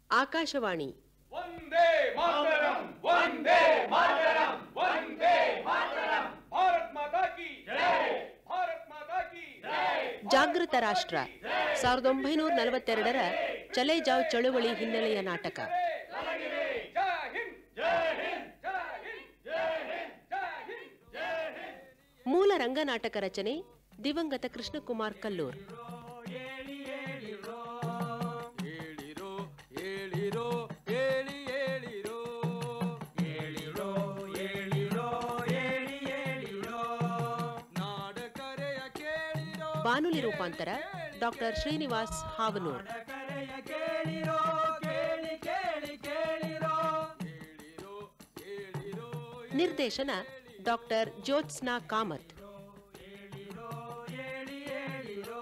ಆಕಾಶವಾಣಿ ವಂದೇ ಮಾತರಂ ವಂದೇ ಮಾತರಂ ವಂದೇ ಮಾತರಂ ಭಾರತ್ ಮಾತಾ ಕಿ ಜೈ ಭಾರತ್ ಮಾತಾ ಕಿ ಜೈ ಜಾಗೃತ ರಾಷ್ಟ್ರ ಸಾವಿರದ ಒಂಬೈನೂರ ನಲವತ್ತೆರಡರ ಚಲೆ ಜಾವ್ ಚಳುವಳಿ ಹಿನ್ನೆಲೆಯ ನಾಟಕ ಜೈ ಹಿಂದ್ ಜೈ ಹಿಂದ್ ಜೈ ಹಿಂದ್ ಜೈ ಹಿಂದ್ ಜೈ ಹಿಂದ್ ಜೈ ಹಿಂದ್ ಮೂಲ ರಂಗನಾಟಕ ರಚನೆ ದಿವಂಗತ ಕೃಷ್ಣಕುಮಾರ್ ಕಲ್ಲೂರ್ ಹೇಳಿರೋ ಹೇಳಿರೋ ಹೇಳಿ ಹೇಳಿರೋ ಹೇಳಿರೋ ಹೇಳಿರೋ ಹೇಳಿ ಹೇಳಿರೋ ನಾಡ ಕರೆಯ ಕೇಳಿರೋ ಬಾನುಲಿ ರೂಪಾಂತರ ಡಾಕ್ಟರ್ ಶ್ರೀನಿವಾಸ್ ಹಾವನೂರ್ ಕರೆಯ ಕೇಳಿರೋ ಕೇಳಿ ಕೇಳಿ ಕೇಳಿರೋ ಹೇಳಿರೋ ಹೇಳಿರೋ ನಿರ್ದೇಶನ ಡಾಕ್ಟರ್ ಜ್ಯೋತ್ಸ್ನಾ ಕಾಮತ್ ಹೇಳಿ ಹೇಳಿರೋ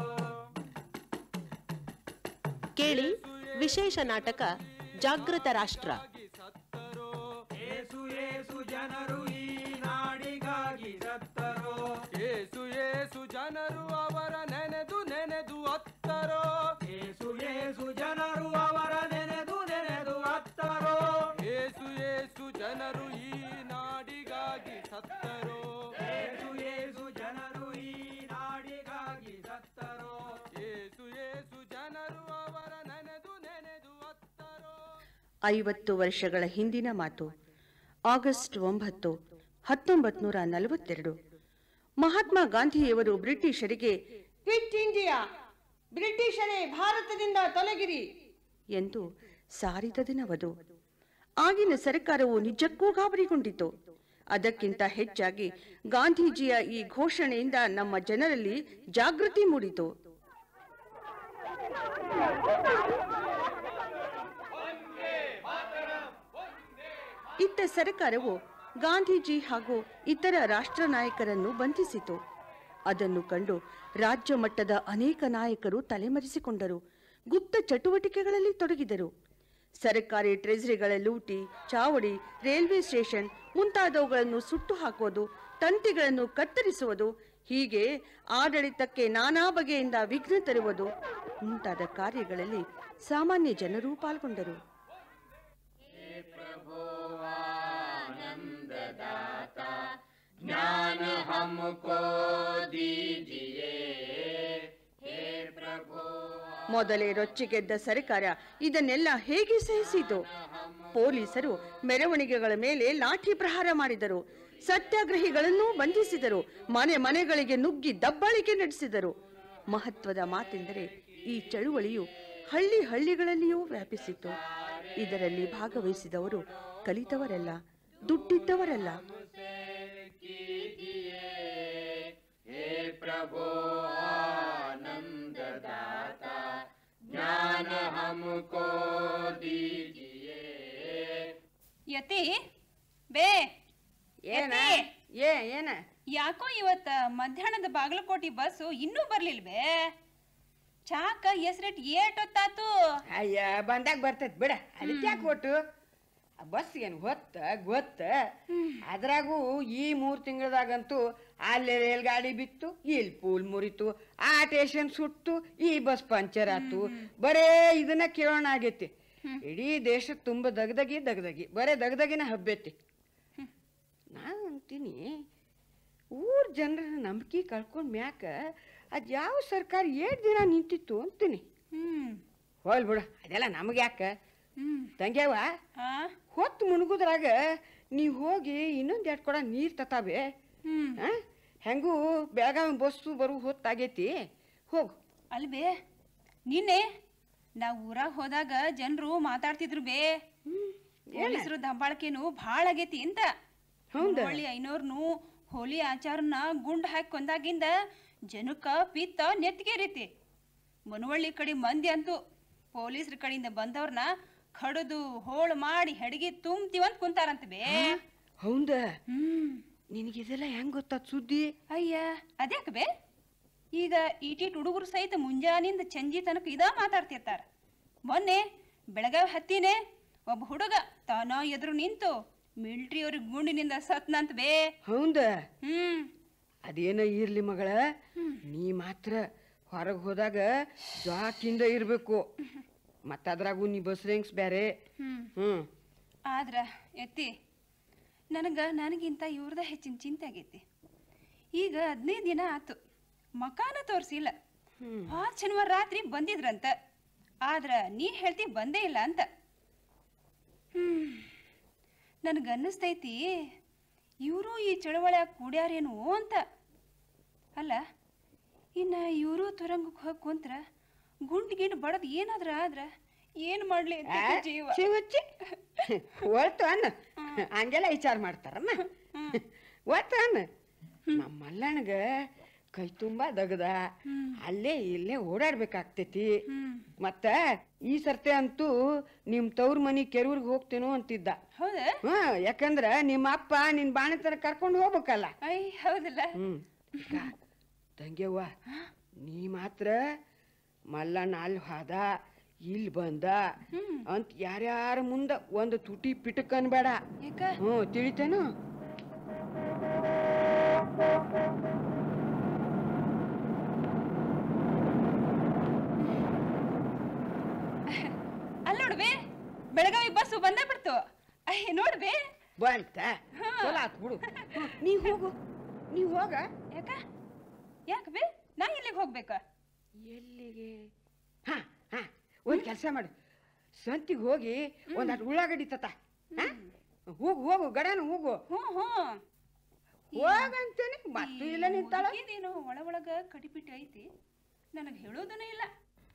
ಕೇಳಿ ವಿಶೇಷ ನಾಟಕ ಜಾಗೃತ ರಾಷ್ಟ್ರ ಸತ್ತರೋ ಏಸು ಏಸು ಜನರು ಈ ನಾಡಿಗಾಗಿ ಸತ್ತರೋ ಏಸು ಏಸು ಜನರು ಅವರ ನೆನೆದು ನೆನೆದು ಅತ್ತರೋ ಏಸು ಏಸು ಜನರು ಅವರ ನೆನೆದು ನೆನೆದು ಅತ್ತರೋ ಏಸು ಏಸು ಜನರು ಈ ನಾಡಿಗಾಗಿ ಸತ್ತರೋ ಏಸು ಏಸು ಜನರು ಈ ನಾಡಿಗಾಗಿ ಸತ್ತರೋ ಏಸು ಏಸು ಜನರು ಅವರ ನೆನೆದು ನೆನೆದು ಅತ್ತರೋ ಐವತ್ತು ವರ್ಷಗಳ ಹಿಂದಿನ ಮಾತು ಆಗಸ್ಟ್ ಒಂಬತ್ತು ಹತ್ತೊಂಬತ್ತು ನೂರ ನಲವತ್ತೆರಡು ಮಹಾತ್ಮ ಗಾಂಧಿಯವರು ಬ್ರಿಟಿಷರಿಗೆ ಕ್ವಿಟ್ ಇಂಡಿಯಾ ಬ್ರಿಟಿಷರೇ ಭಾರತದಿಂದ ತೊಲಗಿರಿ ಎಂದು ಸಾರಿದ ದಿನವದು ಆಗಿನ ಸರ್ಕಾರವು ನಿಜಕ್ಕೂ ಗಾಬರಿಗೊಂಡಿತು ಅದಕ್ಕಿಂತ ಹೆಚ್ಚಾಗಿ ಗಾಂಧೀಜಿಯ ಈ ಘೋಷಣೆಯಿಂದ ನಮ್ಮ ಜನರಲ್ಲಿ ಜಾಗೃತಿ ಮೂಡಿತು ಇತ್ತ ಸರ್ಕಾರವು ಗಾಂಧೀಜಿ ಹಾಗೂ ಇತರ ರಾಷ್ಟ್ರ ನಾಯಕರನ್ನು ಬಂಧಿಸಿತು ಅದನ್ನು ಕಂಡು ರಾಜ್ಯ ಮಟ್ಟದ ಅನೇಕ ನಾಯಕರು ತಲೆಮರೆಸಿಕೊಂಡರು ಗುಪ್ತ ಚಟುವಟಿಕೆಗಳಲ್ಲಿ ತೊಡಗಿದರು ಸರ್ಕಾರಿ ಟ್ರೆಜರಿಗಳ ಲೂಟಿ ಚಾವಡಿ ರೈಲ್ವೆ ಸ್ಟೇಷನ್ ಮುಂತಾದವುಗಳನ್ನು ಸುಟ್ಟು ಹಾಕುವುದು ತಂತಿಗಳನ್ನು ಕತ್ತರಿಸುವುದು ಹೀಗೆ ಆಡಳಿತಕ್ಕೆ ನಾನಾ ಬಗೆಯಿಂದ ವಿಘ್ನ ತರುವುದು ಮುಂತಾದ ಕಾರ್ಯಗಳಲ್ಲಿ ಸಾಮಾನ್ಯ ಜನರೂ ಪಾಲ್ಗೊಂಡರು ಮೊದಲೇ ರೊಚ್ಚಿಗೆದ್ದ ಸರ್ಕಾರ ಇದನ್ನೆಲ್ಲ ಹೇಗೆ ಸಹಿಸಿತು ಪೊಲೀಸರು ಮೆರವಣಿಗೆಗಳ ಮೇಲೆ ಲಾಠಿ ಪ್ರಹಾರ ಮಾಡಿದರು ಸತ್ಯಾಗ್ರಹಿಗಳನ್ನೂ ಬಂಧಿಸಿದರು ಮನೆ ಮನೆಗಳಿಗೆ ನುಗ್ಗಿ ದಬ್ಬಾಳಿಕೆ ನಡೆಸಿದರು ಮಹತ್ವದ ಮಾತೆಂದರೆ ಈ ಚಳುವಳಿಯು ಹಳ್ಳಿ ಹಳ್ಳಿಗಳಲ್ಲಿಯೂ ವ್ಯಾಪಿಸಿತು ಇದರಲ್ಲಿ ಭಾಗವಹಿಸಿದವರು ಕಲಿತವರಲ್ಲ ದುಡ್ಡಿದ್ದವರಲ್ಲ ಯತಿ ಬೇ ಏನ ಯತಿ, ಏ ಏನ ಯಾಕೋ ಇವತ್ತ ಮಧ್ಯಾಹ್ನದ ಬಾಗಲಕೋಟಿ ಬಸ್ಸು ಇನ್ನೂ ಬರ್ಲಿಲ್ವೇ ಚಾಕ ಹೆಸ್ರಿಟ್ ಏಟೊತ್ತಾತು ಅಯ್ಯ ಬಂದಾಗ ಬರ್ತೈತಿ ಬಿಡ ಅದಕ್ಕೆ ಯಾಕೆ ಒಟ್ಟು ಬಸ್ ಏನು ಗೊತ್ತ ಗೊತ್ತ ಅದ್ರಾಗೂ ಈ ಮೂರ್ ತಿಂಗಳದಾಗಂತೂ ಅಲ್ಲಿ ರೇಲ್ ಗಾಡಿ ಬಿತ್ತು ಇಲ್ಲಿ ಪೂಲ್ ಮುರಿತು ಆ ಸ್ಟೇಷನ್ ಸುಟ್ಟು ಈ ಬಸ್ ಪಂಚರ್ ಆತು ಬರೇ ಇದನ್ನ ಕೇಳೋಣ ಆಗೈತಿ ಇಡೀ ದೇಶ ತುಂಬ ದಗದಗಿ ದಗದಗಿ ಬರೇ ದಗದಗಿನ ಹಬ್ಬೈತಿ ನಾನು ಅಂತೀನಿ ಊರ್ ಜನರ ನಂಬಿಕೆ ಕಳ್ಕೊಂಡ್ ಮ್ಯಾಕ ಅದ್ ಯಾವ ಸರ್ಕಾರ ಏಟ್ ದಿನ ನಿಂತಿತ್ತು ಅಂತೀನಿ ಹ್ಮ್ ಹೋಲ್ ಬಿಡು ಅದೆಲ್ಲ ನಮಗೆ ಯಾಕ ಹ್ಮ್ ತಂಗ್ಯಾವ ಆ ಹೊತ್ತು ಮುಳುಗುದ್ರಾಗ ನೀವ್ ಹೋಗಿ ಇನ್ನೊಂದ್ ಎರಡ್ ಕೊಡ ನೀರ್ ತತಾವೆ ಹ್ಮ್ ಆ? ಹೆಂಗೂ ಬೆಳಗಾವಿ ಬಸ್ಸು ಬರು ಹೊತ್ತಾಗೈತಿ ಹೋಗು ಅಲ್ವೇ ನಿನ್ನೆ ನಾವ್ ಊರಾಗ ಹೋದಾಗ ಜನರು ಮಾತಾಡ್ತಿದ್ರು ಬೇ ಪೊಲೀಸರು ದಬ್ಬಾಳಿಕೆನು ಭಾಳ ಆಗೈತಿ ಅಂತ ಹೌದಾ? ಹೊಳ್ಳಿ ಐನೋರ್ನು ಹೋಲಿ ಆಚಾರನ ಗುಂಡ್ ಹಾಕಿ ಕೊಂದಾಗಿಂದ ಜನಕ್ಕ ಪಿತ್ತ ನೆತ್ತಿಗೇರೈತಿ ಮನವಳ್ಳಿ ಕಡೆ ಮಂದಿ ಅಂತೂ ಪೊಲೀಸ್ರ ಕಡೆಯಿಂದ ಬಂದವ್ರನ್ನ ಕಡದು ಹೋಳು ಮಾಡಿ ಹೆಡಗಿ ತುಂಬ್ತೀವಂತ ಕುಂತಾರಂತ ಬೇ ಹೌದ ಹ್ಮ್ ನಿನಗಿದೆಲ್ಲ ಹೆಂಗ್ ಗೊತ್ತಾತ್ ಸುದ್ದಿ ಅಯ್ಯ ಅದ್ಯಾಕ ಬೇ ಈಗ ಈಟೀಟ್ ಹುಡುಗರು ಸಹಿತ ಮುಂಜಾನಿಂದ ಸಂಜೆ ತನಕ ಇದ ಮಾತಾಡ್ತಿರ್ತಾರ ಮೊನ್ನೆ ಬೆಳಗಾವಿ ಹತ್ತಿನೇ ಒಬ್ಬ ಹುಡುಗ ತಾನ ಎದುರು ನಿಂತು ಮಿಲ್ಟ್ರಿಯವ್ರಿಗೆ ಗುಂಡಿನಿಂದ ಸತ್ನಂತ ಬೇ ಹೌದ ಹ್ಮ್ ಅದೇನ ಇರ್ಲಿ ಮಗಳ ನೀ ಮಾತ್ರ ಹೊರಗೆ ಹೋದಾಗ ಜಾಕಿಂದ ಇರ್ಬೇಕು ಮತ್ತ ಅದ್ರಾಗೂ ನೀ ಬಸ್ರಿಂಗ್ಸ್ ಬೇರೆ ಹ್ಮ್ ಹ್ಮ್ ಆದ್ರ ಎತ್ತಿ ನನಗ ನನಗಿಂತ ಇವ್ರದ ಹೆಚ್ಚಿನ ಚಿಂತೆ ಆಗೈತಿ ಈಗ ಹದಿನೈದು ದಿನ ಆತು ಮಕಾನ ತೋರಿಸಿಲ್ಲ ಆ ಶನಿವಾರ ರಾತ್ರಿ ಬಂದಿದ್ರಂತ ಆದ್ರ ನೀ ಹೇಳ್ತಿ ಬಂದೇ ಇಲ್ಲ ಅಂತ ಹ್ಮ್ ನನಗನ್ನಿಸ್ತೈತಿ ಇವರು ಈ ಚಳವಳ್ಯಾಗ ಕೂಡ್ಯಾರೇನು ಅಂತ ಅಲ್ಲ ಇನ್ನ ಇವರು ತುರಂಗಕ್ಕೆ ಹೋಗಿ ಕುಂತ್ರ ಗುಂಡ್ ಗಿಂಡ್ ಬಡದ್ ಏನಾದ್ರ ಆದ್ರ ಏನ್ ಮಾಡ್ಲಿ ಅಂತ ಜೀವ ಚಿವುಚ್ಚಿ ಒಳ್ತು ಅನ್ನ ಹಂಗೆಲ್ಲ ವಿಚಾರ ಮಾಡ್ತಾರಮ್ಮ ಒತ್ತು ಅನ್ನ ನಮ್ಮ ಮಲ್ಲಣ್ಣಗ ಕೈ ತುಂಬಾ ದಗದ ಅಲ್ಲೇ ಇಲ್ಲೇ ಓಡಾಡ್ಬೇಕಾಗ್ತೈತಿ ಮತ್ತ ಈ ಸರ್ತೆ ಅಂತೂ ನಿಮ್ ತವ್ರ ಮನಿ ಕೆರೂರ್ಗ್ ಹೋಗ್ತೇನೋ ಅಂತಿದ್ದ ಹೌದಾ ಹಾ ಯಾಕಂದ್ರ ನಿಮ್ಮ ಅಪ್ಪ ನಿನ್ ಬಾಣತನ ಕರ್ಕೊಂಡು ಹೋಗ್ಬೇಕಲ್ಲ ಐ ಹೌದಲ್ಲ ಹ್ಮ್ ಈಗ ತಂಗ್ಯವ್ವ ನೀ ಮಾತ್ರ ಮಲ್ಲಣ್ಣ ಅಲ್ಲಿ ಹೋದ ಇಲ್ಲಿ ಬಂದ ಅಂತ ಯಾರ್ಯಾರ ಮುಂದ ಒಂದು ತುಟಿ ಪಿಟಕ್ ಅನ್ಬೇಡ ಯಾಕ ಹ್ಞೂ ತಿಳಿತೇನು ಅಲ್ಲಿ ನೋಡ್ಬೇ ಬೆಳಗಾವಿ ಬಸ್ಸು ಬಂದೇ ಬಿಡ್ತು ಐ ನೋಡ್ಬೇ ಬಂತ ಚಲೋ ಆತ್ ಬಿಡು ಹ್ಞೂ, ನೀ ಹೋಗು ನೀ ಹೋಗ ಯಾಕ ಯಾಕ ಬೇ ನಾ ಎಲ್ಲಿಗೆ ಹೋಗ್ಬೇಕ ಎಲ್ಲಿಗೆ ಹಾ ಹಾ ಒಂದ್ ಕೆಲಸ ಮಾಡು ಸಂತಿಗೆ ಹೋಗಿ ಒಂದಷ್ಟು ಉಳ್ಳಾಗಡ್ಡಿ ತತ್ತ ಹಾ ಹೋಗು ಹೋಗು ಗಡನ ಹೋಗು ಹ್ಞೂ ಹ್ಞೂ ಹೋಗಂತೇನೆ ಮತ್ತು ಇಲ್ಲ ನಿಂತಾಳ ಇದೇನು ಒಳ ಒಳಗ ಕಡಿಪಿಟ್ಟು ಐತಿ ನನಗೆ ಹೇಳೋದನೇ ಇಲ್ಲ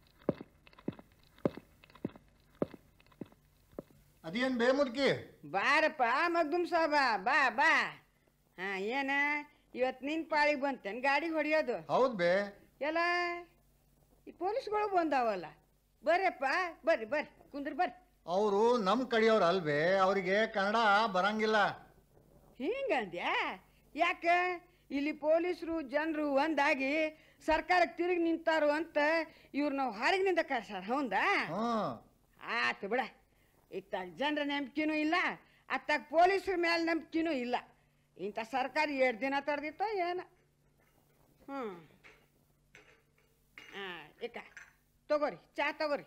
ಅದೇನ್ ಬೇ ಮುದ್ಕಿ ಬಾರಪ್ಪ ಮಗ್ದುಮ್ ಸಾಬ ಬಾ ಬಾ ಹಾ ಏನ ಇವತ್ತು ನಿನ್ ಪಾಳಿಗೆ ಬಂತೇನ್ ಗಾಡಿ ಹೊಡಿಯೋದು ಹೌದ್ ಬೇ ಎಲ್ಲ ಈ ಪೊಲೀಸ್ಗಳು ಬಂದಾವಲ್ಲ ಬರ್ರಪ್ಪ ಬರ್ರಿ ಬರ್ರಿ ಕುಂದ್ರಿ ಬರ್ರಿ ಅವರು ನಮ್ ಕಡೆಯವ್ರು ಅಲ್ವೇ ಅವರಿಗೆ ಕನ್ನಡ ಬರಂಗಿಲ್ಲ ಹಿಂಗಂದ್ಯಾ ಯಾಕ ಇಲ್ಲಿ ಪೊಲೀಸರು ಜನರು ಒಂದಾಗಿ ಸರ್ಕಾರಕ್ಕೆ ತಿರುಗಿ ನಿಂತಾರು ಅಂತ ಇವ್ರು ನಾವು ಹೊರಗಿನಿಂದ ಕಳ್ಸಾರ ಹೌದಾ ಹ್ಮ್ ಆತು ಬಿಡ ಇತ್ತಾಗ ಜನರ ನಂಬಿಕೆನೂ ಇಲ್ಲ ಅತ್ತಾಗ ಪೊಲೀಸರ ಮೇಲೆ ನಂಬಿಕೆನೂ ಇಲ್ಲ ಇಂಥ ಸರ್ಕಾರ ಎರಡು ದಿನ ತಡೆದಿತ್ತೋ ಏನ ಹ್ಞೂ ಹಾಂ ಏಕ ತಗೋರಿ ಚಾ ತಗೋರಿ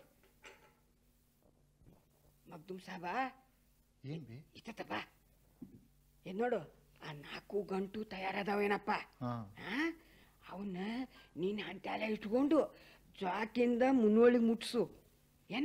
ಮಗ್ದುಮ್ ಸಾಬ ಏನ್ ಬೇ ಇತ್ತ ಬಾ ಏನ್ ನೋಡು ಆ ನಾಲ್ಕು ಗಂಟು ತಯಾರದಾವೇನಪ್ಪ ಹಾ ಅವನ್ನ ನೀನು ಅಂಟ್ಯಾಲೆ ಇಟ್ಕೊಂಡು ಚಾಕಿಂದ ಮುನ್ನೋಳಿಗೆ ಮುಟ್ಸು ಏನ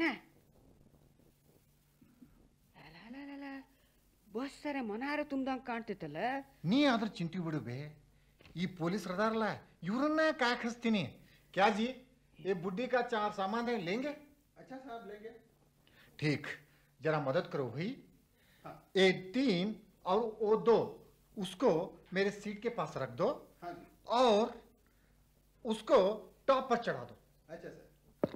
ಅಲಲಲಲ, ಬಸ್ ಸರ ಮನಾರ ತುಂಬ್ದಂಗೆ ಕಾಣ್ತೈತಲ್ಲ ನೀ ಅದ್ರ ಚಿಂಟಿ ಬಿಡು ಬೇ ಈ ಪೊಲೀಸ್ ಅದಾರಲ್ಲ ಇವ್ರನ್ನ ಕಾಯಕ್ ಹಚ್ತೀನಿ क्या जी ये बुड्ढी का चार सामान है लेंगे अच्छा साहब लेंगे ठीक जरा मदद करो भाई ये तीन और वो दो उसको मेरे सीट के पास रख दो और उसको टॉप पर चढ़ा दो अच्छा सर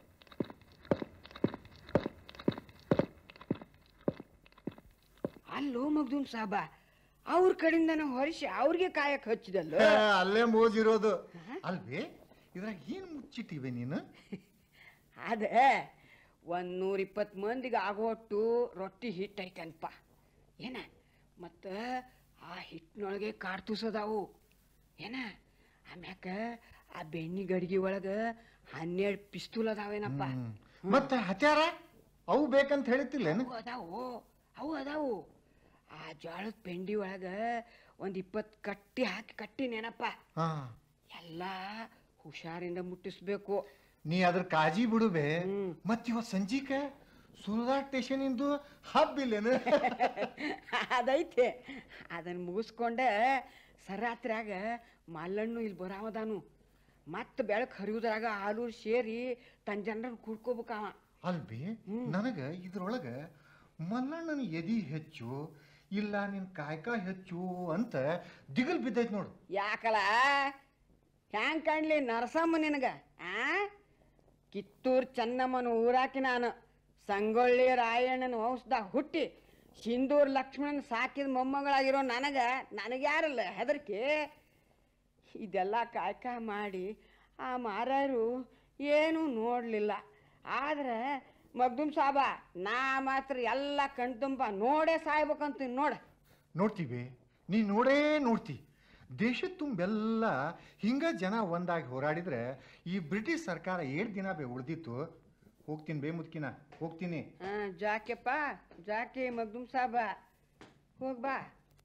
ಅಲ್ಲೋ ಮಗ್ದೂಮ್ ಸಾಬ ಅವ್ರ ಕಡೆಯಿಂದ ನಾವು ಹೊರಿಸಿ ಅವ್ರಿಗೆ ಕಾಯಕ್ ಹಚ್ಚಿದಲ್ಲ ಅಲ್ಲೇ ಮೋಜಿರೋದು ಅಲ್ವೇ ಇದ್ರಾಗ ಏನ್ ಮುಚ್ಚಿಟ್ಟಿವೆ ನೀನು ಅದ ಒಂದ್ ನೂರ ಇಪ್ಪತ್ತು ಮಂದಿಗೆ ಆಗೋಟ್ಟು ರೊಟ್ಟಿ ಹಿಟ್ಟು ಐತನ್ಪ ಏನ ಮತ್ತ ಆ ಹಿಟ್ಟಿನೊಳಗೆ ಕಾರ್ತೂಸದಾವು ಏನ ಆಮ್ಯಾಕ ಆ ಬೆಣ್ಣಿ ಗಡಿಗೆ ಒಳಗ ಹನ್ನೆರಡು ಪಿಸ್ತೂಲ್ ಅದಾವೇನಪ್ಪ ಮತ್ತೆ ಹತ್ಯಾರ ಅವು ಬೇಕಂತ ಹೇಳಿತ್ತಿಲ್ಲೇನು ಅವು ಅದಾವು ಅವು ಅದಾವು ಆ ಜೋಳದ ಪೆಂಡಿ ಒಳಗ ಒಂದ್ ಇಪ್ಪತ್ತು ಕಟ್ಟಿ ಹಾಕಿ ಕಟ್ಟಿನೇನಪ್ಪ ಹಾ ಎಲ್ಲ ಹುಷಾರಿಂದ ಮುಟ್ಟಿಸ್ಬೇಕು ನೀ ಅದ್ರ ಕಾಜಿ ಬಿಡುಬೆ ಮತ್ ಇವತ್ ಸಂಜೀಕ ಸುರದಾ ಸ್ಟೇಷನ್ ಇಂದು ಹಬ್ಬಿಲ್ಲೇನು ಅದೈತೆ ಅದನ್ನ ಮುಗಿಸ್ಕೊಂಡೆ ಸರಾತ್ರ್ಯಾಗ ಮಲ್ಲಣ್ಣು ಇಲ್ಲಿ ಬರಾವದಾನು ಮತ್ತೆ ಬೆಳಕು ಹರಿಯುದ್ರಾಗ ಆಲೂರು ಸೇರಿ ತನ್ನ ಜನರನ್ನ ಕುಡ್ಕೋಬೇಕವ ಅಲ್ಬಿ ನನಗ ಇದ್ರೊಳಗ ಮಲ್ಲಣ್ಣನ ಎದಿ ಹೆಚ್ಚು ಇಲ್ಲ ನಿನ್ ಕಾಯ್ಕ ಹೆಚ್ಚು ಅಂತ ದಿಗಲ್ ಬಿದ್ದೈತ್ ನೋಡು ಯಾಕಲ ಹ್ಯಾಂಗ್ ಕಾಣ್ಲಿ ನರಸಮ್ಮ ನಿನಗ ಆ ಕಿತ್ತೂರ್ ಚೆನ್ನಮ್ಮನ ಊರಾಕಿ ನಾನು ಸಂಗೊಳ್ಳಿ ರಾಯಣ್ಣನ ವಂಶದಾಗ ಹುಟ್ಟಿ ಸಿಂಧೂರ್ ಲಕ್ಷ್ಮಣನ್ ಸಾಕಿದ ಮೊಮ್ಮಗಳಾಗಿರೋ ನನಗ ನನಗ್ಯಾರಲ್ಲ ಹೆದರಿಕೆ ಇದೆಲ್ಲ ಕಾಯ್ಕ ಮಾಡಿ ಆ ಮಾರಾಯರು ಏನೂ ನೋಡಲಿಲ್ಲ ಆದ್ರೆ ಮಗ್ದುಮ್ ಸಾಬ ನಾ ಮಾತ್ರ ಎಲ್ಲ ಕಣ್ತುಂಬ ನೋಡೇ ಸಾಯ್ಬೇಕಂತ ನೋಡ ನೋಡ್ತೀವಿ ನೀ ನೋಡೇ ನೋಡ್ತಿ ದೇಶ ತುಂಬೆಲ್ಲ ಹಿಂಗ ಜನ ಒಂದಾಗಿ ಹೋರಾಡಿದ್ರೆ ಈ ಬ್ರಿಟಿಷ್ ಸರ್ಕಾರ ಏಳು ದಿನ ಬೇ ಉಳ್ದಿತ್ತು ಹೋಗ್ತೀನಿ ಬೇ ಮುದ್ಕಿನ ಹೋಗ್ತೀನಿ ಹಾ ಜಾಕೆಪ್ಪ ಜಾಕೆ ಮಗ್ದುಮ್ ಸಾಬ ಹೋಗ್ ಬಾ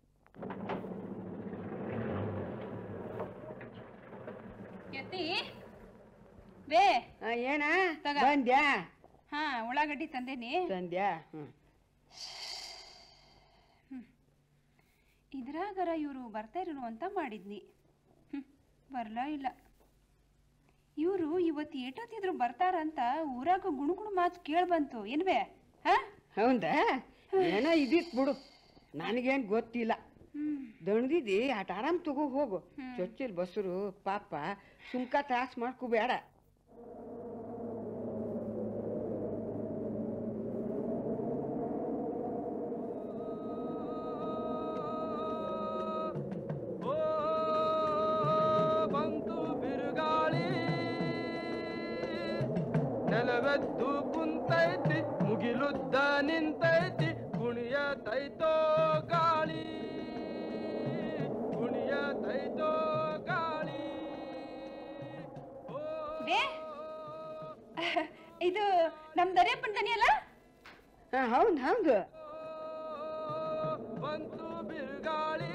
ಎತ್ತಿ ಬೇ ಆ, ಏನ ತಗ. ಬಂದ್ಯಾ ಹಾ ಉಳ್ಳಾಗಡ್ಡಿ ತಂದೇನಿ ತಂದ್ಯಾ ಹ್ಮ್ ಇದ್ರಾಗರ ಇವರು ಬರ್ತಾ ಇರೋನು ಅಂತ ಮಾಡಿದ್ನಿ ಹ್ಮ್, ಬರ್ಲಾ ಇಲ್ಲ ಇವರು ಇವತ್ತು ಏಟೊತ್ತಿದ್ರು ಬರ್ತಾರಂತ ಊರಾಗ ಗುಣಗುಣ ಮಾತು ಕೇಳ್ಬಂತು ಏನ್ಬೇ ಹಾ ಹೌದಾ ಏನೋ ಇದಿತ್ ಬಿಡು ನನಗೇನ್ ಗೊತ್ತಿಲ್ಲ ಹ್ಮ್ ದಣ್ದಿದಿ ಆಟ ಆರಾಮ್ ತಗೋ ಹೋಗು ಚೊಚ್ಚಿಲ್ ಬಸ್ರು ಪಾಪ ಸುಮ್ಕ ತ್ರಾಸ್ ಮಾಡ್ಕೋಬೇಡ ಓ ಬಂತು ಬಿರುಗಾಳಿ ನೆಲವೆದ್ದು ಕುಂತೈತಿ ಮುಗಿಲುದ್ದ ನಿಂತೈತಿ ಕುಣಿಯ ತೈತೋ ಗಾಳಿ ಕುಣಿಯ ತೈತೋ ಗಾಳಿ ಓ ಬೇ ಇದು ನಮ್ ದರ್ಯಪ್ಪನ ದನಿ ಅಲ್ಲ ಹಾ ಹೌದ್ ಹೌದು ಬಂತು ಬಿರುಗಾಳಿ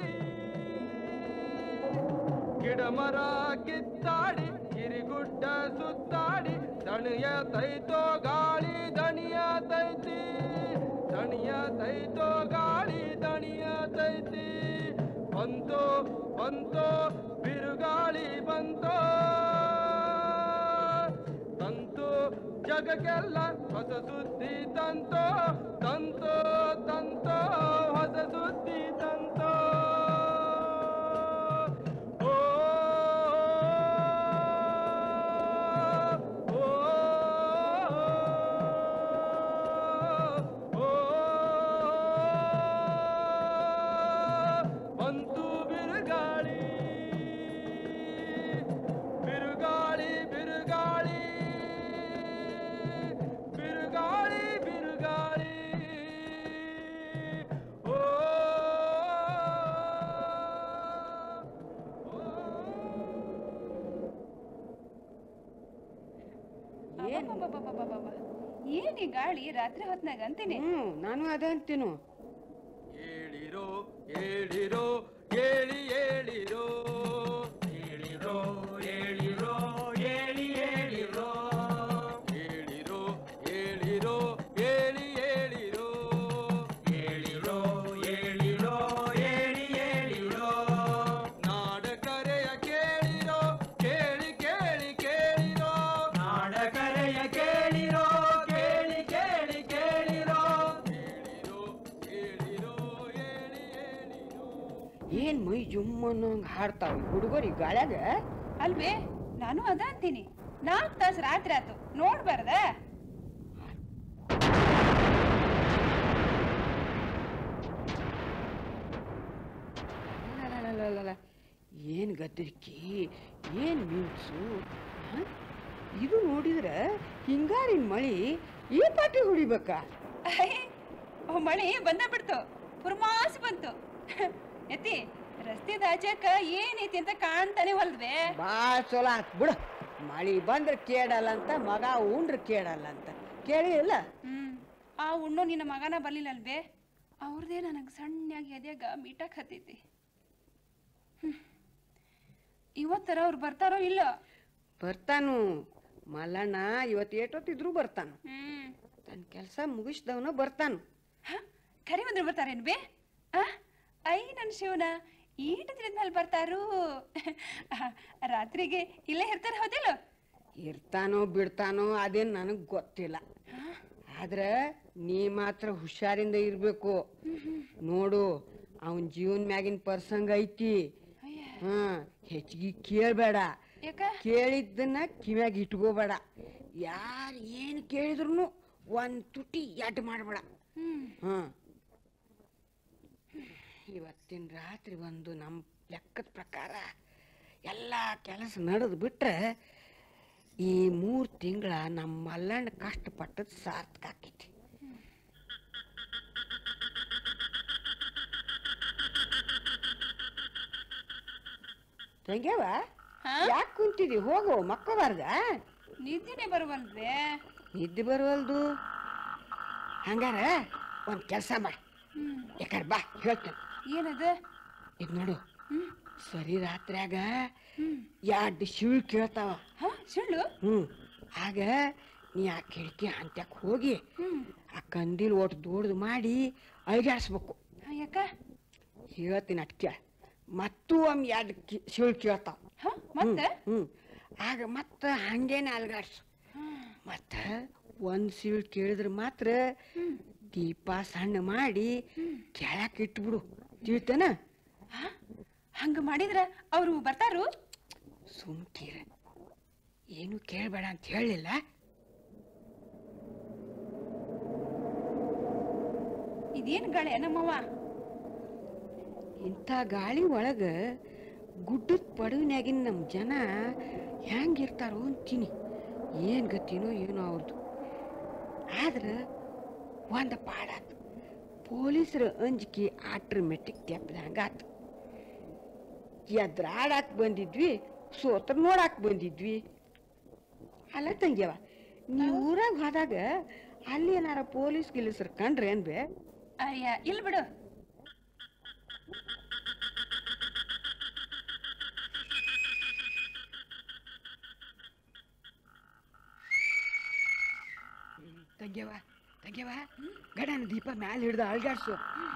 ಗಿಡ ಮರ ಕಿತ್ತಾಡಿ ಗಿರಿಗುಡ್ಡ ಸುತ್ತಾಡಿ ದಣಿಯ ತೈತೋ ಗಾಳಿ ದಣಿಯ ತೈತಿ ದಣಿಯ ತೈತೋ ಗಾಳಿ ದಣಿಯ ತೈತಿ ಬಂತೋ ಬಂತೋ ಬಿರುಗಾಳಿ ಬಂತೋ ತಂತು ಜಗಕ್ಕೆಲ್ಲ ಹೊಸ ಸುದ್ದಿ ತಂತೋ ತಂತೋ ತಂತೋ ಹೊಸ ಸುದ್ದಿ ತಂತೋ ಓ ಓ, ಓ, ಬಂತು ಬಿರುಗಾಳಿ ಬಿರುಗಾಳಿ ಬಿರುಗಾಳಿ ಬಿರುಗಾಳಿ ಬಿರುಗಾಳಿ ಓ ಏನ್ ಅಬ್ಬಬ್ಬಬ್ಬಬ್ಬಬ್ಬಬ್ಬ. ಏನ್ ಈ ಗಾಳಿ ರಾತ್ರಿ ಹೊತ್ನಾಗ ಅಂತೀನಿ ಹ್ಮ್ ನಾನು ಅದ ಅಂತೀನು ಹೇಳಿರೋ ಹೇಳಿರೋ ಹೇಳಿ ಹೇಳಿರೋ ಹೇಳಿರೋ ಹೇಳಿರೋ ಹೇಳಿ ಹೇಳಿರೋ ಹೇಳಿರೋ ಹೇಳಿರೋ ಹೇಳಿ ಹೇಳಿರೋ ಹೇಳಿರೋ ಹೇಳಿರೋ ಹೇಳಿ ಹೇಳಿರೋ ನಾಡ ಕರೆಯ ಕೇಳಿರೋ ಕೇಳಿ ಕೇಳಿ ಕೇಳಿರೋ ನಾಡ ಕರೆಯ ಕೇಳಿರೋ ಕೇಳಿ ಕೇಳಿ ಕೇಳಿರೋ ಹೇಳಿರೋ ಹೇಳಿರೋ ಹೇಳಿ ಹೇಳಿರೋ ಏನ್ ಮೈ ಜುಮ್ ಅನ್ನೋಂಗ್ ಹಾಡ್ತಾವ ಹುಡುಗರಿ ಗಾಳ್ಯಾಗ ಅಲ್ವೇ ನಾನು ಅದ ಅಂತೀನಿ ನಾಲ್ಕು ತಾಸು ರಾತ್ರಿ ಆತು ನೋಡ್ಬಾರ್ದ ಅಲಲಲಲಲ. ಏನ್ ಗದ್ದರಿಕಿ ಏನ್ ಮ್ಯೂಟ್ಸು ಇದು ನೋಡಿದ್ರ ಹಿಂಗಾರಿನ ಮಳಿ ಈ ಪಾಟಿ ಹೊಡಿಬೇಕಾ ಓ ಮಳಿ ಬಂದ ಬಿಡ್ತು ಪುರ್ಮಾಸ್ ಬಂತು ಎತ್ತಿ ರಸ್ತೆ ದಾಚಕ ಏನೈತಿ ಅಂತ ಕಾಣ್ತಾನೆ ಹೊಲ್ದ್ವೆ ಬಾಳ್ ಚಲೋ ಆತ್ ಬಿಡು ಮಳಿ ಬಂದ್ರ ಕೇಳಲ್ಲ ಅಂತ ಮಗ ಉಂಡ್ರ ಕೇಳಲ್ಲ ಅಂತ ಕೇಳಿ ಇಲ್ಲ ಹ್ಮ್ ಆ ಉಣ್ಣು ನಿನ್ನ ಮಗನ ಬರ್ಲಿಲ್ಲ ಅಲ್ವೇ ಅವ್ರದೇ ನನಗೆ ಸಣ್ಣಾಗಿ ಎದ್ಯಾಗ ಮೀಟಕ್ ಹತ್ತೈತಿ ಹ್ಮ್. ಇವತ್ತರ ಅವ್ರು ಬರ್ತಾರೋ ಇಲ್ಲ ಬರ್ತಾನು ಮಲ್ಲಣ್ಣ ಇವತ್ತು ಏಟೊತ್ತಿದ್ರು ಬರ್ತಾನು ಹ್ಮ್ ತನ್ನ ಕೆಲಸ ಮುಗಿಸ್ದವನ ಬರ್ತಾನು ಹ? ಕರಿ ಬಂದ್ರೆ ಬರ್ತಾರೇನ್ ಬೇ ಆ? ಐ ನನ್ ಶಿವನ ಈಟ ದಿನದ ಮೇಲೆ ಬರ್ತಾರು ರಾತ್ರಿಗೆ ಇಲ್ಲೇ ಇರ್ತಾರ ಹೌದಿಲ್ಲ ಇರ್ತಾನೋ ಬಿಡ್ತಾನೋ ಅದೇನ್ ನನಗ್ ಗೊತ್ತಿಲ್ಲ ಆದ್ರ ನೀ ಮಾತ್ರ ಹುಷಾರಿಂದ ಇರ್ಬೇಕು ನೋಡು ಅವನ್ ಜೀವನ್ ಮ್ಯಾಗಿನ ಪ್ರಸಂಗ ಐತಿ ಹಾ ಹೆಚ್ಚಿಗೆ ಕೇಳ್ಬೇಡ ಯಾಕ ಕೇಳಿದ್ದನ್ನ ಕಿವ್ಯಾಗ ಇಟ್ಕೋಬೇಡ ಯಾರು ಏನು ಕೇಳಿದ್ರು ಒಂದ್ ತುಟಿ ಎಡ್ ಮಾಡಬೇಡ ಹ್ಮ್ ಹಾ ಇವತ್ತಿನ ರಾತ್ರಿ ಒಂದು ನಮ್ಮ ಲೆಕ್ಕದ ಪ್ರಕಾರ ಎಲ್ಲ ಕೆಲಸ ನಡೆದು ಬಿಟ್ರೆ ಈ ಮೂರು ತಿಂಗಳ ನಮ್ಮ ಮಲ್ಲಣ್ಣ ಕಷ್ಟಪಟ್ಟದ್ದು ಸಾರ್ಥಕ ಆಕೈತಿ ತಂಗ್ಯವ ಹಾ? ಯಾಕೆ ಕುಂತಿದಿ ಹೋಗು ಮಕ್ಕಬಾರ್ದ ನಿದ್ದಿನೇ ಬರುವಲ್ವೇ ನಿದ್ದೆ ಬರುವಲ್ದು ಹಂಗಾರ ಒಂದು ಕೆಲಸ ಮಾಡಿ ಯಾಕಂದ್ರೆ ಬಾ ಹೇಳ್ತೇನೆ ಏನದ ಇದು ನೋಡು ಸರಿ ರಾತ್ರ್ಯಾಗ ಎರಡು ಶಿಳ್ ಕೇಳ್ತಾವ ಹ ಸುಳ್ಳು ಹ್ಞೂ ಆಗ ನೀ ಆ ಕಿಟಕಿ ಅಂತ್ಯಕ್ಕೆ ಹೋಗಿ ಆ ಕಂದಿಲ್ ಒಟ್ಟು ದೊಡ್ಡದು ಮಾಡಿ ಅಳಿಗಾಡ್ಸ್ಬೇಕು ಹ, ಯಾಕ ಹೇಳ್ತೀನಿ ಅಟ್ ಕೇಳ ಮತ್ತೂ ಒಮ್ಮೆ ಎರಡು ಕಿ ಶಿಳ್ ಕೇಳ್ತಾವ ಹ ಮತ್ತ ಹ್ಞೂ ಆಗ ಮತ್ತೆ ಹಂಗೇನೆ ಅಲ್ಗಾಡ್ಸು ಮತ್ತೆ ಒಂದು ಸೀಳ್ ಕೇಳಿದ್ರೆ ಮಾತ್ರ ದೀಪ ಸಣ್ಣ ಮಾಡಿ ಕೆಳಕ್ಕೆ ಇಟ್ಬಿಡು ತಿಳ್ತೇನ ಹಂಗ ಮಾಡಿದ್ರ ಅವ್ರು ಬರ್ತಾರು ಸುಮ್ಕೀರ ಏನು ಕೇಳಬೇಡ ಅಂತ ಹೇಳಲಿಲ್ಲ ಇದೇನ್ ಗಾಳಿ ನಮ್ಮವ್ವ ಇಂಥ ಗಾಳಿ ಒಳಗ ಗುಡ್ಡದ ಪಡವಿನ್ಯಾಗಿನ ನಮ್ಮ ಜನ ಹೆಂಗಿರ್ತಾರೋ ಅಂತೀನಿ ಏನು ಗತಿನೋ ಏನೋ ಅವ್ರದ್ದು ಆದ್ರೆ ಒಂದು ಪಾಡಾತು ಪೊಲೀಸರ ಅಂಜಿಕೆ ಆಟ್ರಮೆಟಿಕ್ ತೆಪ್ಪದಂಗಾತು ಎದ್ರಾಡಾಕ್ ಬಂದಿದ್ವಿ ಸೋತ್ರ ನೋಡಾಕ್ ಬಂದಿದ್ವಿ ಅಲ್ಲ ತಂಗ್ಯವ ನೀವು ಊರಾಗ ಹೋದಾಗ ಅಲ್ಲಿ ಏನಾರ ಪೊಲೀಸ್ ಗಿಲೀಸರು ಕಂಡ್ರೆ ಏನ್ ಬೇ ಅಯ್ಯ ಇಲ್ ಬಿಡು ತಂಗ್ಯವ ತಂಗ್ಯವ ಗಡನ ದೀಪ ಮ್ಯಾಲೆ ಹಿಡ್ದು ಅಳ್ಗಾಡ್ಸು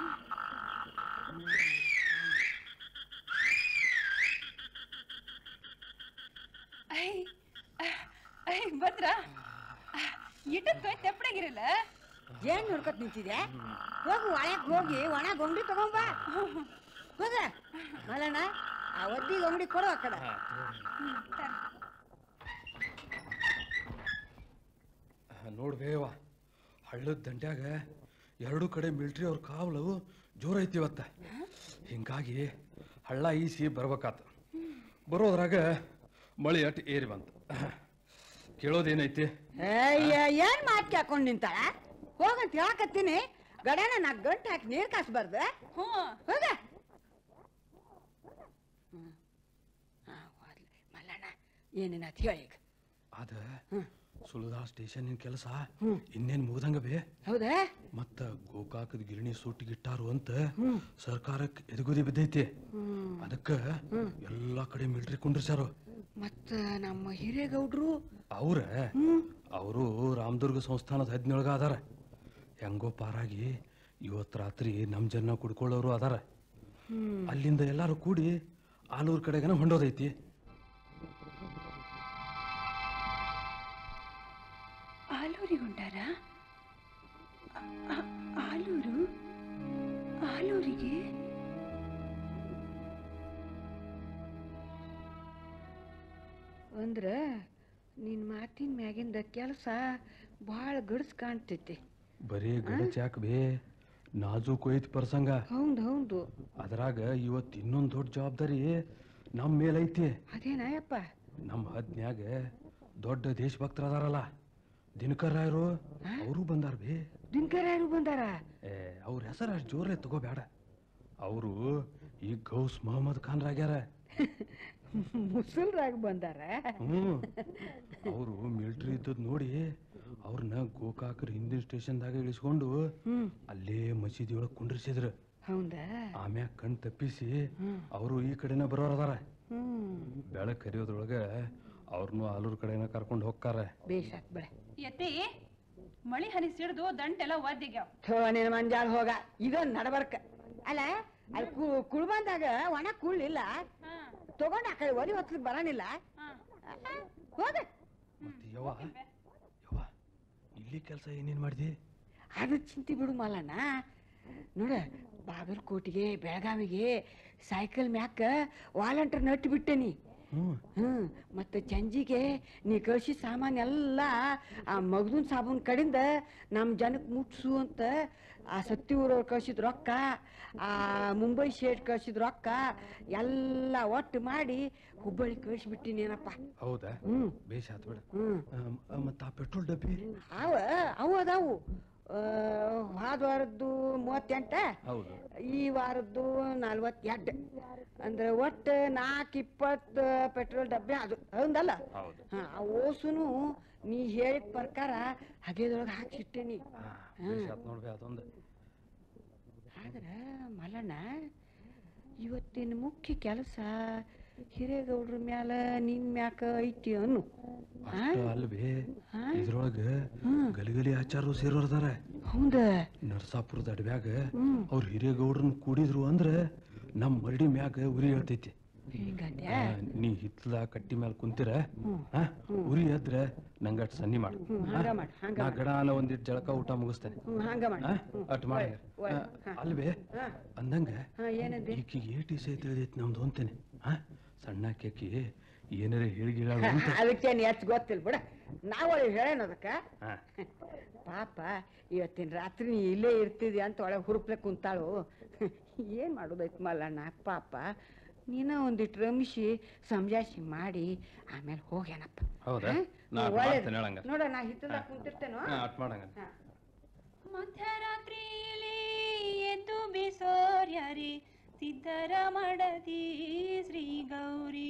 ಐ ಐ ಬಂದ್ರ ಇಟ್ಟದ್ ತೆಪ್ಪಡಾಗಿರಲ್ಲ ಏನ್ ನೋಡ್ಕೊತ ನಿಂತಿದೆ ಹೋಗು ಒಳಗ್ ಹೋಗಿ ಒಣ ಗೊಂಬಿ ತಗೊಂಬ ಹೋಗ ಮಲಣ್ಣ ಆ ಒದ್ದಿ ಗೊಂಬಿ ಕೊಡು ಆ ಕಡೆ ನೋಡ್ಬೇವ ಹಳ್ಳದ ದಂಡ್ಯಾಗ ಎರಡು ಕಡೆ ಮಿಲ್ಟ್ರಿ ಅವ್ರ ಕಾವಲು ಜೋರೈತಿ ಇವತ್ತ ಹಿಂಗಾಗಿ ಹಳ್ಳ ಈಸಿ ಬರ್ಬೇಕಾತ ಬರೋದ್ರಾಗ ಮಳಿ ಅಟ್ ಏರಿ ಬಂತು ಕೇಳೋದೇನೈತಿ ಅಯ್ಯ ಏನ್ ಮಾತ್ ಕೇಳ್ಕೊಂಡ್ ನಿಂತಾಳ ಹೋಗಂತ ಹೇಳಕತ್ತೀನಿ ಗಡನ ನಾಲ್ಕು ಗಂಟೆ ಹಾಕಿ ನೀರ್ ಕಾಸ್ಬಾರ್ದು ಹ್ಞೂ ಹೋಗ ಮಲ್ಲಣ್ಣ ಏನೇನಾತ್ ಹೇಳಿ ಈಗ ಅದ ಸುಳ್ದಾ ಸ್ಟೇಷನ್ ಕೆಲಸ ಇನ್ನೇನ್ ಮುಗ್ದಂಗ ಬೇ ಹೌದಾ ಮತ್ತ ಗೋಕಾಕದ ಗಿರಣಿ ಸುಟ್ಟಿಗಿಟ್ಟಾರು ಅಂತ ಸರ್ಕಾರಕ್ಕೆ ಎದುಗುದಿ ಬಿದ್ದೈತಿ ಅದಕ್ಕ ಎಲ್ಲಾ ಕಡೆ ಮಿಲ್ಟ್ರಿ ಕುಂಡ್ರಿಸ್ಯಾರು ಮತ್ತ ನಮ್ಮ ಹಿರೇಗೌಡ್ರು ಅವ್ರ ಅವರು ರಾಮದುರ್ಗ ಸಂಸ್ಥಾನದ ಹದಿನೇಳಗ ಅದಾರ ಹೆಂಗೋ ಪಾರಾಗಿ ಇವತ್ ರಾತ್ರಿ ನಮ್ ಜನ ಕುಡ್ಕೊಳ್ಳೋರು ಅದಾರ ಅಲ್ಲಿಂದ ಎಲ್ಲಾರು ಕೂಡಿ ಆಲೂರ್ ಕಡೆಗನ ಹೊಂಡೋದೈತಿ ಆಲೂರಿಗೆ ಹೊಂಟಾರ ಆ- ಆಲೂರು ಆಲೂರಿಗೆ ಅಂದ್ರ ನಿನ್ ಮಾತಿನ ಮ್ಯಾಗಿಂದ ಕೆಲಸ ಭಾಳ ಗಡ್ಸ್ ಕಾಣ್ತೈತಿ ಬರೀ ಗಡಚ್ ಯಾಕ್ ಬೇ ನಾಜೂಕ್ ಐತಿ ಪ್ರಸಂಗ ಹೌದು ಹೌದು ಅದ್ರಾಗ ಇವತ್ ಇನ್ನೊಂದ್ ದೊಡ್ಡ ಜವಾಬ್ದಾರಿ ನಮ್ ಮೇಲೈತಿ ಅದೇನಾಯಪ್ಪ ನಮ್ಮ ಹದ್ನ್ಯಾಗ ದೊಡ್ಡ ದೇಶಭಕ್ತರ ಅದಾರಲ್ಲ ದಿನಕರ್ ರಾಯರು ಅವರು ಬಂದಾರ ಬೇ ದಿನಕರ ಯಾರು ಬಂದಾರ ಏ ಅವ್ರ ಹೆಸರು ಅಷ್ಟು ಜೋರೇ ತಗೋಬೇಡ ಅವರು ಈಗ ಗೌಸ್ ಮೊಹಮ್ಮದ್ ಖಾನ್ ರಾಗ್ಯಾರ ಮುಸಲ್ರಾಗ ಬಂದಾರ ಹ್ಮ್ ಅವರು ಮಿಲಿಟರಿ ಇದ್ದದ್ ನೋಡಿ ಅವ್ರನ್ನ ಗೋಕಾಕರ್ ಹಿಂದಿನ ಸ್ಟೇಷನ್ದಾಗ ಇಳಿಸ್ಕೊಂಡು ಅಲ್ಲೇ ಮಸೀದಿ ಒಳಗ್ ಕುಂಡ್ರಿಸಿದ್ರು ಹೌದಾ ಆಮ್ಯಾಗ ಕಣ್ ತಪ್ಪಿಸಿ ಅವರು ಈ ಕಡೆನ ಬರೋರ್ ಅದಾರ ಹ್ಮ್ ಬೆಳಕ್ ಕರಿಯೋದ್ರೊಳಗ ಅವ್ರನ್ನು ಆಲೂರ್ ಕಡೆನ ಕರ್ಕೊಂಡು ಹೋಗ್ತಾರ ಬೇಸಾತ್ ಬೆಳೆ ಎತ್ತಿ ಮಳಿ ಹನಿ ಸಿಡ್ದು ದಂಟೆಲ್ಲ ಒದ್ದಿಗ್ಯಾವ ಥೋ ನಿನ್ನ ಮಂಜಾಳ ಹೋಗ ಇದೊಂದು ನಡಬರ್ಕ ಅಲ್ಲ ಅಲ್ಲಿ ಕು ಕುಳ್ಬಂದಾಗ ಒಣ ಕುಳ್ಳಿಲ್ಲ ತಗೊಂಡ್ ಆ ಕಡೆ ಒಲಿ ಹೊತ್ಲಿಕ್ ಬರನಿಲ್ಲ ಹೋಗ ಮತ್ತೆ ಯವ್ವ ಯವ್ವ ಇಲ್ಲಿ ಕೆಲಸ ಏನೇನ್ ಮಾಡಿದಿ ಅದು ಚಿಂತೆ ಬಿಡು ಮಲ್ಲಣ್ಣ ನೋಡ ಬಾಗಲಕೋಟಿಗೆ ಬೆಳಗಾವಿಗೆ ಸೈಕಲ್ ಮ್ಯಾಕ ವಾಲಂಟರ್ ನಟ್ಟು ಬಿಟ್ಟೇನಿ ಹ್ಮ್ ಹ್ಮ್ ಮತ್ತೆ ಚಂಜಿಗೆ ನೀ ಕಳ್ಸಿ ಸಾಮಾನ್ ಎಲ್ಲ ಆ ಮಗದೂನ್ ಸಾಬೂನ್ ಕಡಿಂದ ನಮ್ಮ ಜನಕ್ಕೆ ಮುಟ್ಸು ಅಂತ ಆ ಸತ್ತಿ ಊರವ್ರು ಕಳ್ಸಿದ್ ರೊಕ್ಕ ಆ ಮುಂಬೈ ಶೇಟ್ ಕಳ್ಸಿದ್ ರೊಕ್ಕ ಎಲ್ಲ ಒಟ್ಟು ಮಾಡಿ ಹುಬ್ಬಳ್ಳಿ ಕಳಿಸ್ಬಿಟ್ಟಿನೇನಪ್ಪ ಹೌದಾ ಹ್ಮ್ ಬೇಷ್ ಆತ್ ಬಿಡ ಹ್ಮ್ ಮತ್ತ ಆ ಪೆಟ್ರೋಲ್ ಡಬ್ಬಿ ಅವ ಅವು ಅದಾವು ಹೋದ ವಾರದ್ದು ಮೂವತ್ತೆಂಟ ಹೌದು ಈ ವಾರದ್ದು ನಲ್ವತ್ತೆರಡು ಅಂದ್ರೆ ಒಟ್ಟು ನಾಲ್ಕು ಇಪ್ಪತ್ತು ಪೆಟ್ರೋಲ್ ಡಬ್ಬೆ ಅದು ಹೌದಲ್ಲ ಹೌದು ಹಾ ಆ ಓಸುನು ನೀ ಹೇಳಿದ ಪ್ರಕಾರ ಹಗೆದೊಳಗೆ ಹಾಕಿಟ್ಟೇನಿ ನೋಡ್ಬೇ ಅದೊಂದು ಆದ್ರ ಮಲ್ಲಣ್ಣ ಇವತ್ತಿನ ಮುಖ್ಯ ಕೆಲಸ ಹಿರೇಗೌಡ್ರ ಮ್ಯಾಲ ನಿನ್ ಮ್ಯಾಕ ಐತಿ ಅನ್ನು ಅಷ್ಟ ಅಲ್ವೇ ಹಾ? ಇದ್ರೊಳಗ ಗಲಿಗಲಿ ಆಚಾರು ಸೇರೋರ್ದಾರ ಹೌದ ನರಸಾಪುರದ ಅಡವ್ಯಾಗ ಅವ್ರ ಹಿರೇಗೌಡ್ರನ್ನ ಕೂಡಿದ್ರು ಅಂದ್ರ ನಮ್ ಮರಡಿ ಮ್ಯಾಗ ಉರಿ ಹೇಳ್ತೈತಿ ಹಿಂಗಂದ್ಯ ಆ, ನೀ ಹಿತ್ಲ ಕಟ್ಟಿ ಮ್ಯಾಲ ಕುಂತಿರ ಆ, ಉರಿ ಎದ್ರ ನಂಗಟ್ ಸನ್ನಿ ಮಾಡು ಹಂಗ ಮಾಡ್, ಹಂಗ ನಾ ಗಡಾನ ಒಂದಿಟ್ ಜಳಕ ಊಟ ಮುಗಿಸ್ತೇನೆ ಹ್ಮ್ ಹಂಗ ಮಾಡಿ ಆ? ಅಟ್ ಮಾಡಿ ಒಳ್ಳೆ, ಅಲ್ವೇ ಹಾ. ಅಂದಂಗ ಹಾ ಏನಂದೆ ಈಕಿಗೆ ಏಟಿ ಸೈ ತಿಳಿದೈತಿ ನಮ್ದು ಅಂತೇನೆ ಹಾ ಸಣ್ಣ ಕೇಕಿ ಏನಾರ ಹೇಳಿಗಿಳ ಅಂತ ಅದಕ್ಕೇನು ಹೆಚ್ಚು ಗೊತ್ತಿಲ್ಲ ಬಿಡ ನಾವಳಿ ಹೇಳೇನ ಅದಕ್ಕ ಹಾ. ಪಾಪ ಇವತ್ತಿನ ರಾತ್ರಿ ನೀ ಇಲ್ಲೇ ಇರ್ತಿದ್ಯ ಅಂತ ಒಳಗೆ ಹುರುಪ್ಲೆ ಕುಂತಾಳು ಏನ್ ಮಾಡೋದೈತ್ ಮಲ್ಲಣ್ಣ ಪಾಪ ನೀನ ಒಂದಿಟ್ಟು ರಮಿಸಿ ಸಮಜಾಯಿಸಿ ಮಾಡಿ ಆಮೇಲೆ ಹೋಗ್ಯಾನಪ್ಪ ಹೌದಾ? ಹಾ? ನಾ ಅದ್ ಒಳ್ಳೇದು. ಮಾಡ್ತೇನೆ ಹೇಳಂಗ. ನೋಡ ನಾ ಹಿತ್ತದಾಗ ಕುಂತಿರ್ತೇನೋ ಹಾ, ಅಟ್ ಮಾಡಂಗ ಹಾ. ಮಧ್ಯರಾತ್ರಿಯಲ್ಲಿ ಎದ್ದು ಬಿಸೋರ್ಯಾರಿ ಸಿದ್ಧರ ಮಡದಿ ಶ್ರೀ ಗೌರಿ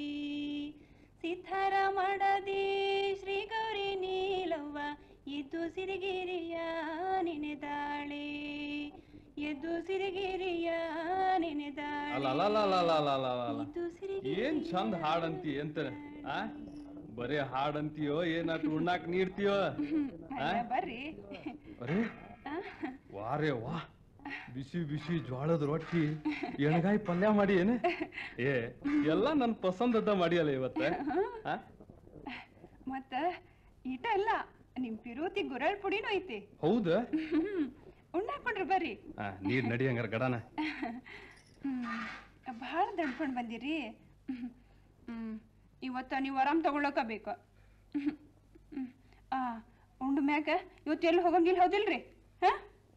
ಸಿದ್ಧರ ಮಡದಿ ಶ್ರೀ ಗೌರಿ ನೀಲವ್ವ ಎದ್ದು ಸಿರಿಗಿರಿಯ ನೆನೆದಾಳೆ ಎದ್ದು ಸಿರಿಗಿರಿಯ ನೆನೆದಾಳೆ ಅಲ್ಲ ಅಲ್ಲ ಅಲ್ಲ ಅಲ್ಲ ಅಲ್ಲ ಅಲ್ಲ ಅಲ್ಲ ಅಲ್ಲ ಎದ್ದು ಸಿರಿಗಿರಿಯ ಏನ್ ಚಂದ ಹಾಡಂತಿ ಅಂತ ಆ ಬರೇ ಹಾಡಂತೀಯೋ ಏನ್ ಅಟ್ ಉಣ್ಣಾಕ್ ನೀಡ್ತೀಯೋ ಆ? ಅಲ್ಲ, ಬರ್ರಿ ಅರೇ ವಾರೇ ವಾ ಬಿಸಿ ಬಿಸಿ ಜ್ವಾಳದ ರೊಟ್ಟಿ ಎಣ್ಗಾಯಿ ಪಲ್ಯ ಮಾಡಿ ಏನ ಏ ಎಲ್ಲ ನನ್ ಪಸಂದದ್ದ ಮಾಡಿಯಲ್ಲ ಇವತ್ತ ಆ? ಮತ್ತ ಈಟ ಅಲ್ಲ ನಿಮ್ ಪಿರೋತಿ ಗುರಳ್ ಪುಡಿನೂ ಐತಿ ಹೌದಾ ಉಣ್ಣಾಕೊಂಡ್ರಿ ಬರ್ರಿ ಆ, ನೀರ್ ನಡಿ ಹಂಗಾರ ಗಡನ ಭಾಳ ದಡ್ಕೊಂಡ್ ಬಂದಿರಿ ಹ್ಮ್ ಇವತ್ತ ನೀವು ಆರಾಮ್ ತಗೊಳಕ ಬೇಕು ಹ್ಮ್. ಆ ಉಂಡ ಮ್ಯಾಗ ಇವತ್ತು ಎಲ್ಲಿ ಹೋಗಂಗಿಲ್ಲ ಹೌದಿಲ್ರಿ ಹಾ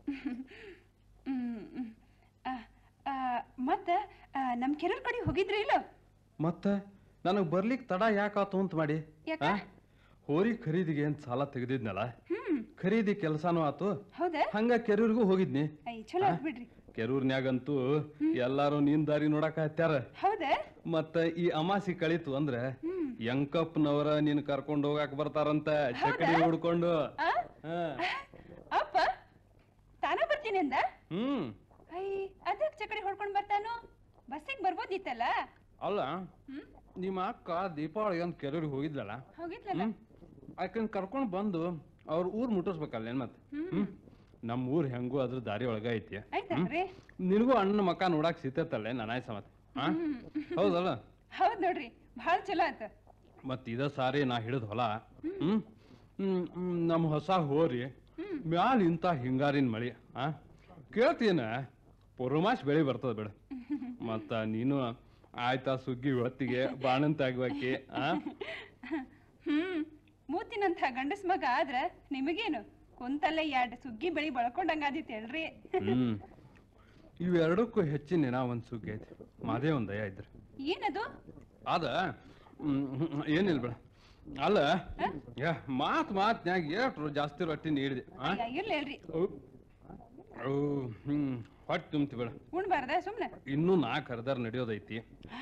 ಹ್ಮ್ ಹ್ಮ್. ಆ, ಆ, ಮತ್ತ ಆ, ನಮ್ ಕೆರರ್ ಕಡೆ ಹೋಗಿದ್ರಿ ಇಲ್ಲ ಮತ್ತ ನನಗ್ ಬರ್ಲಿಕ್ ತಡ ಯಾಕಾತು ಅಂತ ಮಾಡಿ ಯಾಕ? ಆ? ಹೋರಿ ಖರೀದಿಗೆ ಅಂತ ಸಾಲ ತೆಗೆದಿದ್ನಲ್ಲ ಹ್ಮ್ ಖರೀದಿ ಕೆಲಸನೂ ಆತು ಹೌದಾ ಹಂಗ ಕೆರೂರ್ಗೂ ಹೋಗಿದ್ನಿ ಐ ಚಲೋ ಆತ್ ಬಿಡ್ರಿ ಕೆರೂರ್ನ್ಯಾಗಂತೂ ಎಲ್ಲಾರು ನೀನ್ ದಾರಿ ನೋಡಕ ಹತ್ಯಾರ ಹೌದಾ ಮತ್ತ ಈ ಅಮಾಸಿ ಕಳಿತು ಅಂದ್ರೆ ಯಂಕಪ್ಪನವರ ನೀನ್ ಕರ್ಕೊಂಡ್ ಹೋಗಾಕ ಬರ್ತಾರಂತ ಚಕಡಿ ಹುಡ್ಕೊಂಡು ಆ? ಹಾ. ಅಪ್ಪ ತಾನ ಬರ್ತೀನಿ ಅಂದ ಹ್ಮ್ ಐ ಅದಕ್ಕೆ ಚಕಡಿ ಹೊಡ್ಕೊಂಡ್ ಬರ್ತಾನು ಬಸ್ಸಿಗೆ ಬರ್ಬೋದಿತ್ತಲ್ಲ ಅಲ್ಲ ಹ್ಮ್ ನಿಮ್ಮ ಅಕ್ಕ ದೀಪಾವಳಿ ಅಂತ ಕೆರೂರಿಗೆ ಹೋಗಿದ್ಲಲ್ಲ ಹೋಗಿದ್ಲಲ್ಲ ಹ್ಮ್ ಆಕಿನ್ ಕರ್ಕೊಂಡ್ ಬಂದು ಅವ್ರ ಊರ್ ಮುಟ್ಟಿಸ್ಬೇಕಲ್ಲ ಏನ್ ಮತ್ ಹ್ಮ್ ನಮ್ ಊರ್ ಹೆಂಗು ಅದ್ರ ದಾರಿ ಒಳಗ ಐತಿ ಆಯ್ತಲ್ರಿ ನಿನಗೂ ಅಣ್ಣನ ಮಕ್ಕ ನೋಡಾಕ್ ಸಿಗ್ತೈತಲ್ಲ ನಾನಾಯ್ ಸಮತ್ ಹಾ ಹೌದಲ್ಲ ಹೌದ್ ನೋಡ್ರಿ ಭಾಳ ಚಲೋ ಆತ ಮತ್ ಇದ ಸಾರಿ ನಾ ಹಿಡಿದ್ ಹೊಲ ಹ್ಮ್ ಹ್ಮ್, ಹ್ಮ್, ನಮ್ ಹೊಸ ಹೋರಿ ಮ್ಯಾಲ ಇಂತ ಹಿಂಗಾರಿನ ಮಳಿ ಆ ಕೇಳ್ತೀನ ಪುರುಮಾಶ್ ಬೆಳಿ ಬರ್ತದ ಬಿಡ ಮತ್ತ ನೀನು ಆಯ್ತಾ ಸುಗ್ಗಿ ಹೊತ್ತಿಗೆ ಬಾಣಂತ ಆಗ್ಬೇಕಿ ಆ ಹ್ಮ್ ಮೂತಿನಂಥ ಗಂಡಸ್ ಮಗ ಆದ್ರ ನಿಮಗೇನು ಕುಂತಲ್ಲೇ ಎರಡ್ ಸುಗ್ಗಿ ಬೆಳಿ ಬಳಕೊಂಡಂಗಾದಿತ್ತು ಹೇಳ್ರಿ ಹ್ಮ್ ಇವೆರಡಕ್ಕೂ ಹೆಚ್ಚಿನ ನಾ ಒಂದ್ ಸುಗ್ಗಿ ಐತಿ ಮಾದೇ ಒಂದ್ ದಯ ಇದ್ರ ಏನದು ಅದ ಹ್ಮ್, ಹ್ಮ್, ಏನಿಲ್ಲ ಬೇಡ ಅಲ್ಲ ಯಾ ಮಾತ್ ಮಾತ್ನ್ಯಾಗ ಎಷ್ಟು ಜಾಸ್ತಿ ರೊಟ್ಟಿ ನೀಡಿದೆ ಆ ಅಯ್ಯ, ಇರ್ಲಿ ಹೇಳ್ರಿ ಅವ್ ಅವ್, ಹ್ಮ್ ಹೊಟ್ಟೆ ತುಂಬ್ತಿ ಬೇಡ ಉಣ್ಬಾರ್ದ ಸುಮ್ನೆ ಇನ್ನೂ ನಾಲ್ಕು ಹರಿದಾರ ನಡೆಯೋದೈತಿ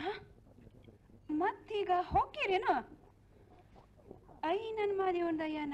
ಮತ್ತೀಗ ಹೋಗ್ತೀರೇನು ಐ ನನ್ ಮಾದಿ ಒಂದಯ್ಯನ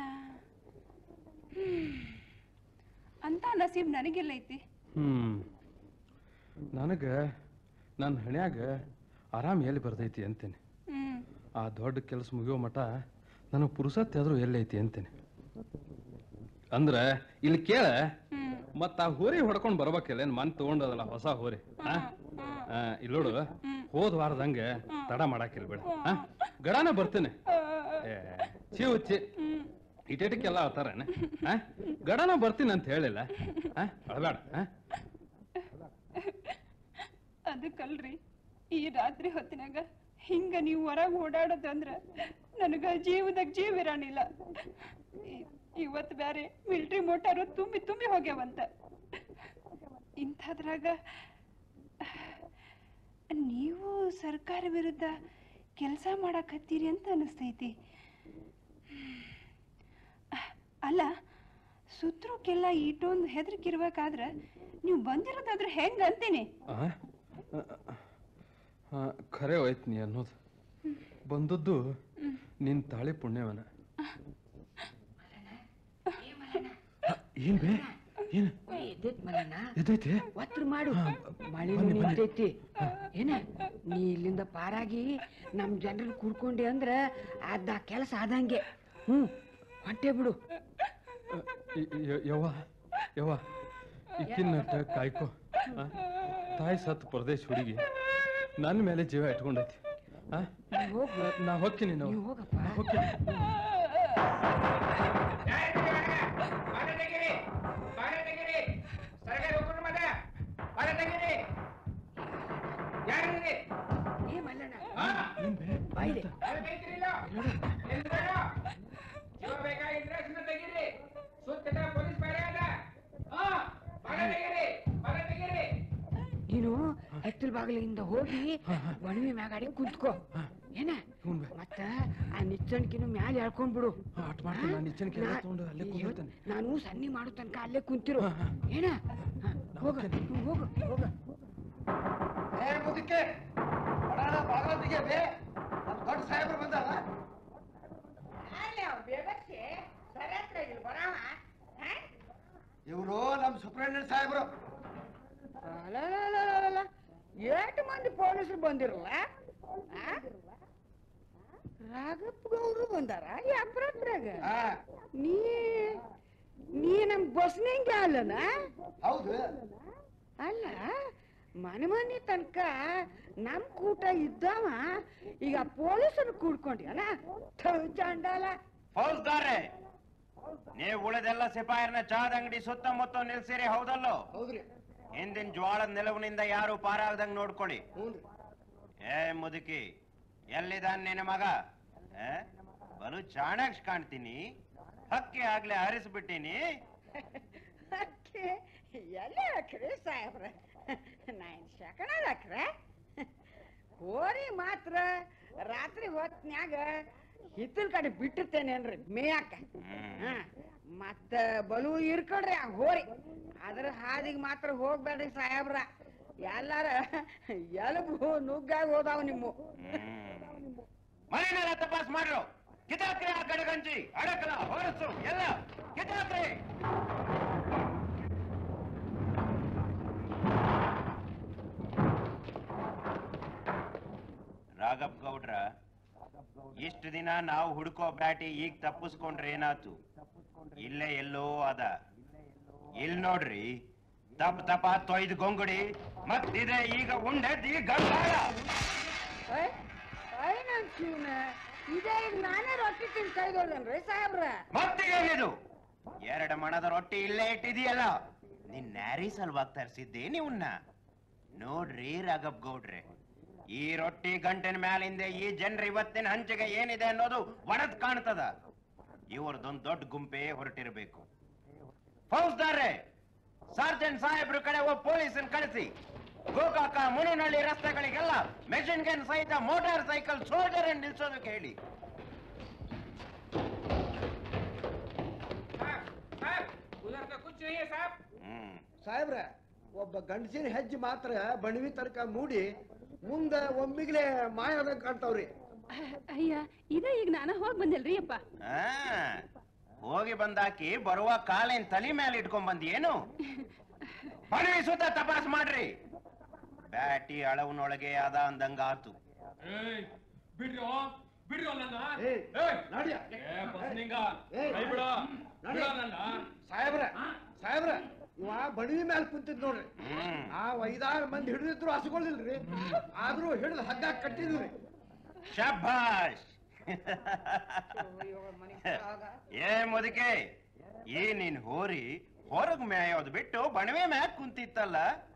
ಅಂತ ನಸೀಬ್ ನನಗೆಲ್ಲ ಐತಿ ಹ್ಮ್ ನನಗ ನನ್ನ ಹಣ್ಯಾಗ ಆರಾಮ್ ಎಲ್ಲಿ ಬರ್ತೈತಿ ಅಂತೇನೆ ಹ್ಮ್ ಆ ದೊಡ್ಡ ಕೆಲಸ ಮುಗಿಯೋ ಮಟ ನನಗೆ ಪುರುಸತ್ ಆದ್ರೂ ಎಲ್ಲೈತಿ ಅಂತೇನೆ ಅಂದ್ರ ಇಲ್ಲಿ ಕೇಳ ಹ್ಮ್ ಮತ್ತ ಆ ಹೋರಿ ಹೊಡ್ಕೊಂಡ್ ಬರ್ಬೇಕಿಲ್ಲ ಏನ್ ಮನ್ ತಗೊಂಡದಲ್ಲ ಹೊಸ ಹೋರಿ ಆ? ಆ, ಇಲ್ಲಿ ನೋಡು ಹೋದ್ ವಾರದಂಗೆ ತಡ ಮಾಡಾಕಿಲ್ ಬೇಡ ಆ? ಗಡಾನ ಬರ್ತೇನೆ ಏ, ಚಿ ಹುಚ್ಚಿ ಇಟೇಟಕ್ಕೆಲ್ಲ ಅವತಾರೇನ ಆ? ಗಡಾನ ಬರ್ತೀನಿ ಅಂತ ಹೇಳಿಲ್ಲ ಆ? ಅಳ್ಬೇಡ ಆ? ಅದಕ್ಕಲ್ರಿ ಈ ರಾತ್ರಿ ಹೊತ್ತಿನಾಗ ಹಿಂಗ ನೀವು ಹೊರಗೆ ಓಡಾಡೋದು ಅಂದ್ರ ನನಗ ಜೀವದಾಗ ಜೀವ ಇರಾಣಿಲ್ಲ ಇ- ಇವತ್ ಬ್ಯಾರೆ ಮಿಲ್ಟ್ರಿ ಮೋಟಾರು ತುಂಬಿ ತುಂಬಿ ಹೋಗ್ಯಾವಂತ ಇಂಥದ್ರಾಗ ನೀವು ಸರ್ಕಾರ ವಿರುದ್ಧ ಕೆಲಸ ಮಾಡಕತ್ತೀರಿ ಅಂತ ಅನಿಸ್ತೈತಿ ಅಲ್ಲ ಸುತ್ತರೋಕ್ಕೆಲ್ಲ ಇಟ್ಟೊಂದು ಹೆದರಿಕೆ ಇರ್ಬೇಕಾದ್ರೆ ನೀವು ಬಂದಿರೋದಾದ್ರೆ ಹೆಂಗ ಅಂತೀನಿ ಆ? ಆ, ಖರೆ ಹೋಯ್ತು ನೀ ಅನ್ನೋದು ಬಂದದ್ದು ನಿನ್ ತಾಳಿ ಪುಣ್ಯವನ ಏನ್ ಬೇ ಏನ್ ಎದ್ದೈತ್ ಮಲ್ಲಣ್ಣ ಎದೈತೆ ಒತ್ರ ಮಾಡು ಮಳೆ ಬನ್ನಿ, ಬನ್ನಿ. ನಿಂತೈತಿ ಏನ ನೀ ಇಲ್ಲಿಂದ ಪಾರಾಗಿ ನಮ್ ಜನರನ್ನ ಕೂಡ್ಕೊಂಡೆ ಅಂದ್ರ ಅದ ಕೆಲಸ ಆದಂಗೆ ಹ್ಮ್ ಹೊಂಟೆ ಬಿಡು ಯ- ಯ- ಯವ್ವ ಯವ್ವ ಇಕ್ಕಿನಟ್ಟ ಕಾಯ್ಕೋ ಆ? ತಾಯಿ ಸತ್ ಪರದೇಶ್ ಹುಡುಗಿ ನನ್ನ ಮೇಲೆ ಜೀವ ಇಟ್ಕೊಂಡೈತಿ ಆ? ಹೋಗು ನಾ ಹೋಗ್ತೀನಿ ನಾವು ನೀವ್ ಹೋಗಪ್ಪ ಹೋಗ್ತೀನಿ ಬಾಳೆ ತೆಗೀರಿ ಬಾಳೆ ತೆಗೀರಿ ಸರಕಾರಿ ಒಕ್ಕೂಟ ಮತ ಬಾಳೆ ತೆಗೀರಿ ಯಾರಿದ್ದೀರಿ ಏ ಮಲ್ಲಣ್ಣ ಏನ್ ಬೇ ಬಾಯ್ಲೆ ಬಾಳೆ ತೆಗಿತೀರಿಲ್ಲ ಎಲ್ಲಿಬೇಡ ಜೀವ ಬೇಕಾಗಿದ್ರೆ ಸುಮ್ಮನೆ ತೆಗೀರಿ ಸುತ್ತ ಪೊಲೀಸ್ ಬೇರೆ ಅದ ಹಾ ಬಾಳೆ ತೆಗೀರಿ ಬಾಳೆ ತೆಗೀರಿ ನೀನು ಹತ್ತಿರ ಬಾಗಿಲಿಂದ ಹೋಗಿ ಒಣವಿ ಮ್ಯಾಗಾಡಿ ಕುಂತ್ಕೋ ಏನ ಹ್ಞೂ ಬೇ ಮತ್ತ ಆ ನಿಚ್ಚಣಿಕೆನು ಮ್ಯಾಲೆ ಎಳ್ಕೊಂಡ್ ಬಿಡು ಹಾ, ಅಟ್ ಮಾಡ್ತೀನಿ ನಾನು ನಿಚ್ಚಣಿಕೆ ಎಲ್ಲ ತಗೊಂಡು ಅಲ್ಲೇ ಇವತ್ತು ಕುಂದಿರ್ತೇನೆ ನಾನು ಸನ್ನಿ ಮಾಡೋ ತನಕ ಅಲ್ಲೇ ಕುಂತಿರು ಹಾ, ಹಾ. ಏನ ಹಾ, ಹೋಗ ಹೋಗ್ತೇನೆ. ಹೋಗ ಹೋಗ ಏ ಮುದಕ್ಕೆ ಬಡಾಣ ಬಾಗಿಲ ತೆಗಿಯದೆ ನಮ್ಮ ದೊಡ್ಡ ಸಾಹೇಬ್ರು ಬಂದಾರ ಇವರು ನಮ್ಮ ಸುಪ್ರೀಂಟೆಂಡೆಂಟ್ ಸಾಹೇಬ್ರು ಅಲಲಲಲಲಲ. ಎಷ್ಟು ಮಂದಿ ಪೊಲೀಸರು ಬಂದಿರಲ್ಲ ಆ? ರಾಘಪ್ಪ ಗೌಡ್ರು ಬಂದಾರ ಅಪ್ರಾಗ ಹಾ ನೀ ನೀ ನಮ್ ಬಸ್ನಂಗ ಅಲ್ಲನ ಹೌದು ಅಲ್ಲ ಮನೆ ಮನೆ ತನಕ ನಮ್ ಕೂಟ ಇದ್ದವ ಈಗ ಪೊಲೀಸರು ಕೂಡ್ಕೊಂಡ್ಯಲ್ಲ ಥು, ಚಂಡಾಲ ಫೌಜ್ದಾರೆ ನೀವು ಉಳಿದೆಲ್ಲ ಸಿಪಾಯರ್ನ ಚಹಾದ ಅಂಗಡಿ ಸುತ್ತಮುತ್ತ ನಿಲ್ಸಿರಿ ಹೌದಲ್ಲೋ ಹೌದ್ರಿ ಹಿಂದಿನ ಜ್ವಾಳದ ನಿಲುವಿನಿಂದ ಯಾರು ಪಾರಾಗದಂಗ್ ನೋಡ್ಕೊಳ್ಳಿ ಹ್ಞೂನ್ರಿ ಏ ಮುದುಕಿ ಎಲ್ಲಿದಾನ್ ನಿನ್ನ ಮಗ ಏ? ಬಲು ಚಾಣಾಕ್ಷ ಕಾಣ್ತೀನಿ ಹಕ್ಕಿ ಆಗ್ಲೇ ಹರಿಸ್ಬಿಟ್ಟಿನಿ ಅಕ್ಕೆ ಎಲ್ಲ ಹಾಕ್ರಿ ಸಾಹೇಬ್ರ ನಾನು ಶಕಣದ ಹಾಕ್ರೆ ಹೋರಿ ಮಾತ್ರ ರಾತ್ರಿ ಹೊತ್ನ್ಯಾಗ ಹಿತ್ತಲ್ ಕಡೆ ಬಿಟ್ಟಿರ್ತೇನೇನ್ರಿ ಮೇಯಾಕ ಹಾ, ಮತ್ತ ಬಲು ಇರ್ಕೊಡ್ರಿ ಆ ಹೋರಿ ಅದ್ರ ಹಾದಿಗೆ ಮಾತ್ರ ಹೋಗ್ಬೇಡ್ರಿ ಸಾಹೇಬ್ರ ಎಲ್ಲಾರ ಎಲಬು ನುಗ್ಗಾಗಿ ಹೋದಾವ ನಿಮ್ಮ ಮನೆನೆಲ್ಲ ತಪಾಸ್ ಮಾಡ್ರು ಕಿತಾಕ್ರಿ ಆ ಗಡಗಂಜಿ ಅಡಕಲ ಹೊರಸು ಎಲ್ಲ ಕಿತಾಕ್ರಿ ರಾಘವ್ ಗೌಡ್ರ ಇಷ್ಟು ದಿನ ನಾವು ಹುಡುಕೋ ಬ್ಯಾಟಿ ಈಗ ತಪ್ಪಿಸ್ಕೊಂಡ್ರೆ ಏನಾತು ಇಲ್ಲೇ ಎಲ್ಲೋ ಅದ ಇಲ್ ನೋಡ್ರಿ ತಪ್ ತಪ ತೊಯ್ದು ಗೊಂಗುಡಿ ಮತ್ತಿದೆ ಈಗ ಉಂಡೆದ್ದಿ ಗಂಗಾಳ ಐ ನನ್ ಶಿವನ ಇದೇ ಈಗ ನಾನೇ ರೊಟ್ಟಿ ತಿಂದು ಕೈದೋಳ್ದನ್ರಿ ಸಾಹೇಬ್ರ ಮತ್ತೀಗೇನಿದು ಎರಡು ಮಣದ ರೊಟ್ಟಿ ಇಲ್ಲೇ ಇಟ್ಟಿದೀಯಲ್ಲ ನಿನ್ ನ್ಯಾರಿ ಸಲುವಾಗಿ ತರಿಸಿದ್ದೆ ನೀವನ್ನ ನೋಡ್ರಿ ರಾಘವ್ ಗೌಡ್ರೆ ಈ ರೊಟ್ಟಿ ಗಂಟಿನ ಮ್ಯಾಲಿಂದ ಈ ಜನರು ಇವತ್ತಿನ ಹಂಚಿಗೆ ಏನಿದೆ ಅನ್ನೋದು ಒಣದ್ ಕಾಣ್ತದ ಇವ್ರದೊಂದ್ ದೊಡ್ಡ ಗುಂಪೆ ಹೊರಟಿರ್ಬೇಕು ಫೌಜ್ದಾರೆ ಸಾರ್ಜೆಂಟ್ ಸಾಹೇಬ್ರ ಕಡೆ ಒಬ್ಬ ಪೊಲೀಸನ್ ಕಳಿಸಿ ಗೋಕಾಕ ಮುನಿನಳ್ಳಿ ರಸ್ತೆಗಳಿಗೆಲ್ಲ ಮೆಷಿನ್ ಗನ್ ಸಹಿತ ಮೋಟಾರ್ ಸೈಕಲ್ ಸೋಲ್ಜರ್ ನಿಲ್ಸೋದಕ್ಕೆ ಹೇಳಿ साहब साहब उधर तो कुछ नहीं है साहब ಹ್ಮ್ ಸಾಹೇಬ್ರ ಒಬ್ಬ ಗಂಡಸಿನ ಹೆಜ್ಜೆ ಮಾತ್ರ ಬಣವಿ ತನಕ ಮೂಡಿ ಮುಂದ ಒಮ್ಮಿಗ್ಲೆ ಮಾಯದ ಕಾಣ್ತಾವ್ರಿ ಅಯ್ಯ ಇದ ಈಗ ನಾನು ಹೋಗಿ ಬಂದಿಲ್ರಿ ಅಪ್ಪ ಆ, ಹೋಗಿ ಬಂದಾಕಿ ಬರುವ ಕಾಲಿನ ತಲೆ ಮೇಲೆ ಇಟ್ಕೊಂಡ್ ಬಂದಿಯೇನು ಬನ್ನಿ ಸುತ್ತ ತಪಾಸ್ ಮಾಡ್ರಿ ಬ್ಯಾಟಿ ಅಳವನೊಳಗೆ ಅದ ಅಂದಂಗಾತು ಏಯ್ ಬಿಡ್ರಿ ಬಿಡ್ರಿ ನನ್ನ ಏಯ್, ನಡ್ಯ. ಏ ಬಸ್ನಿಂಗ ಏಯ್, ಕೈ ಬಿಡ ನಡಿ. ಬಿಡ ನನ್ನ ಸಾಹೇಬ್ರ ಸಾಹೇಬ್ರ ಇವ ಬಣವಿ ಮೇಲೆ ಕುಂತಿದ್ ನೋಡ್ರಿ ಹ್ಮ್ ಆ ಐದಾರು ಮಂದಿ ಹಿಡಿದಿದ್ರು ಹಸ್ಕೊಳ್ಳಿಲ್ರಿ ಆದ್ರೂ ಹಿಡಿದು ಹಗ್ಗ ಕಟ್ಟಿದ್ವಿ ಶಭಾಷ್ ಏ ಮುದುಕೆ ಈ ನಿನ್ ಹೋರಿ ಹೊರಗ್ ಮೇಯೋದ್ ಬಿಟ್ಟು ಬಣವೆ ಮ್ಯಾಕ್ ಕುಂತಿತ್ತಲ್ಲ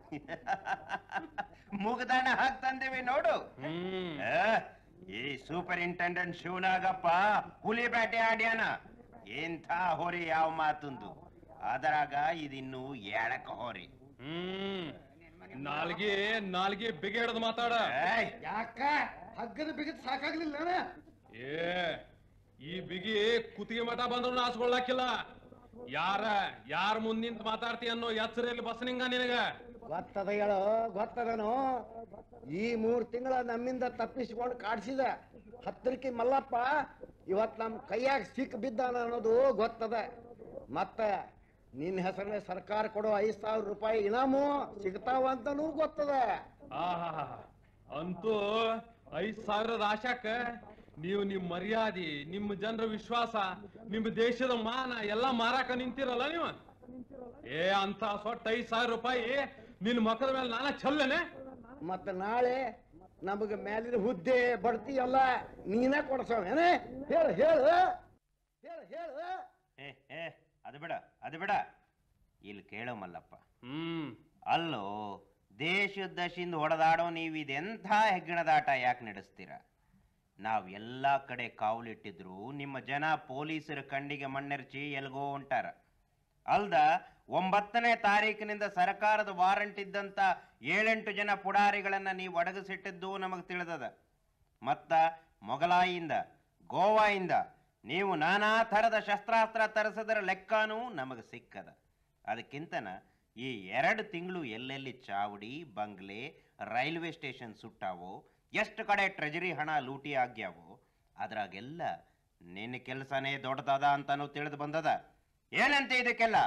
ಮುಗದಾಣ ಹಾಕ್ ತಂದಿವಿ ನೋಡು ಆ, ಈ ಸೂಪರಿಂಟೆಂಡೆಂಟ್ ಶಿವನಾಗಪ್ಪ ಹುಲಿ ಬೇಟೆ ಆಡ್ಯಾನ ಇಂಥ ಹೋರಿ ಯಾವ ಮಾತುಂದು ಅದರಾಗ ಇದಿನ್ನು ಎಳಕ ಹೋರಿ ಹ್ಮ್ ನಾಲ್ಗೆ ನಾಲ್ಗೆ ಬಿಗೇಡದ್ ಮಾತಾಡ ಏಯ್, ಯಾಕ ಹಗ್ಗದ ಬಿಗಿದ್ ಸಾಕಾಗ್ಲಿಲ್ಲ ಏ ಈ ಬಿಗಿ ಕುತ್ತಿಗೆ ಮಠ ಬಂದ್ರು ನಾಸ್ಕೊಳ್ಳಾಕಿಲ್ಲ ಯಾರ ಯಾರ ಮುಂದಿಂತ ಮಾತಾಡ್ತಿ ಅನ್ನೋ ಎಚ್ಚರಲ್ಲಿ ಬಸನಿಂಗ ನಿನಗ ಗೊತ್ತದ ಹೇಳು ಗೊತ್ತದನು ಈ ಮೂರ್ ತಿಂಗಳ ನಮ್ಮಿಂದ ತಪ್ಪಿಸ್ಕೊಂಡು ಕಾಡ್ಸಿದ ಹತ್ತರಿಕೆ ಮಲ್ಲಪ್ಪ ಇವತ್ ನಮ್ ಕೈಯಾಗ ಸಿಕ್ ಬಿದ್ದಾನ ಅನ್ನೋದು ಗೊತ್ತದ ಮತ್ತ ನಿನ್ನ ಹೆಸರಲ್ಲೇ ಸರ್ಕಾರ ಕೊಡೋ ಐದ್ ಸಾವಿರ ರೂಪಾಯಿ ಇನಾಮು ಸಿಗ್ತಾವ ಅಂತನೂ ಗೊತ್ತದ ಆಹಾ ಅಂತೂ ಐದ್ ಸಾವಿರದ ಆಶಾಕ ನೀವು ನಿಮ್ ಮರ್ಯಾದೆ ನಿಮ್ಮ ಜನರ ವಿಶ್ವಾಸ ನಿಮ್ಮ ದೇಶದ ಮಾನ ಎಲ್ಲ ಮಾರಾಕ ನಿಂತಿರಲ್ಲ ನೀವು ಏ ಅಂತ ಸೊಟ್ಟ ಐದ್ ಸಾವಿರ ರೂಪಾಯಿ ನಿನ್ ಮಕ್ಕದ ಮೇಲೆ ನಾನ ಚಲ್ಲೇನೆ ಮತ್ತ ನಾಳೆ ನಮಗ ಮೇಲಿನ ಹುದ್ದೆ ಬಡ್ತಿ ಎಲ್ಲ ನೀನೇ ಕೊಡ್ಸವೇನೆ ಹೇಳು ಹೇಳು ಹೇಳು ಹೇಳು ಏ ಏ ಅದು ಬಿಡ ಅದು ಬಿಡ ಇಲ್ಲಿ ಕೇಳೋ ಮಲ್ಲಪ್ಪ ಹ್ಮ್ ಅಲ್ಲೋ ದೇಶದ ದಶಿಂದ ಹೊಡೆದಾಡೋ ನೀವು ಇದೆಂಥ ಹೆಗ್ಗಣದಾಟ ಯಾಕೆ ನಡೆಸ್ತೀರ ನಾವ್ ಎಲ್ಲ ಕಡೆ ಕಾವಲಿಟ್ಟಿದ್ರು ನಿಮ್ಮ ಜನ ಪೊಲೀಸರ ಕಣ್ಣಿಗೆ ಮಣ್ಣೆರಚಿ ಎಲ್ಗೋ ಹೊಂಟಾರ ಅಲ್ದ ಒಂಬತ್ತನೇ ತಾರೀಕಿನಿಂದ ಸರ್ಕಾರದ ವಾರಂಟ್ ಇದ್ದಂತ ಏಳೆಂಟು ಜನ ಪುಡಾರಿಗಳನ್ನ ನೀವು ಒಡಗಿಸಿಟ್ಟಿದ್ದು ನಮಗೆ ತಿಳಿದದ ಮತ್ತ ಮೊಘಲಾಯಿಯಿಂದ ಗೋವಾಯಿಂದ ನೀವು ನಾನಾ ಥರದ ಶಸ್ತ್ರಾಸ್ತ್ರ ತರಿಸಿದ್ರ ಲೆಕ್ಕನೂ ನಮಗೆ ಸಿಕ್ಕದ ಅದಕ್ಕಿಂತನ ಈ ಎರಡು ತಿಂಗಳು ಎಲ್ಲೆಲ್ಲಿ ಚಾವಡಿ ಬಂಗ್ಲೆ ರೈಲ್ವೆ ಸ್ಟೇಷನ್ ಸುಟ್ಟಾವೋ ಎಷ್ಟು ಕಡೆ ಟ್ರೆಜರಿ ಹಣ ಲೂಟಿ ಆಗ್ಯಾವೋ ಅದ್ರಾಗೆಲ್ಲ ನಿನ್ನ ಕೆಲಸನೇ ದೊಡ್ಡದದ ಅಂತಾನು ತಿಳಿದು ಬಂದದ ಏನಂತ ಇದಕ್ಕೆಲ್ಲ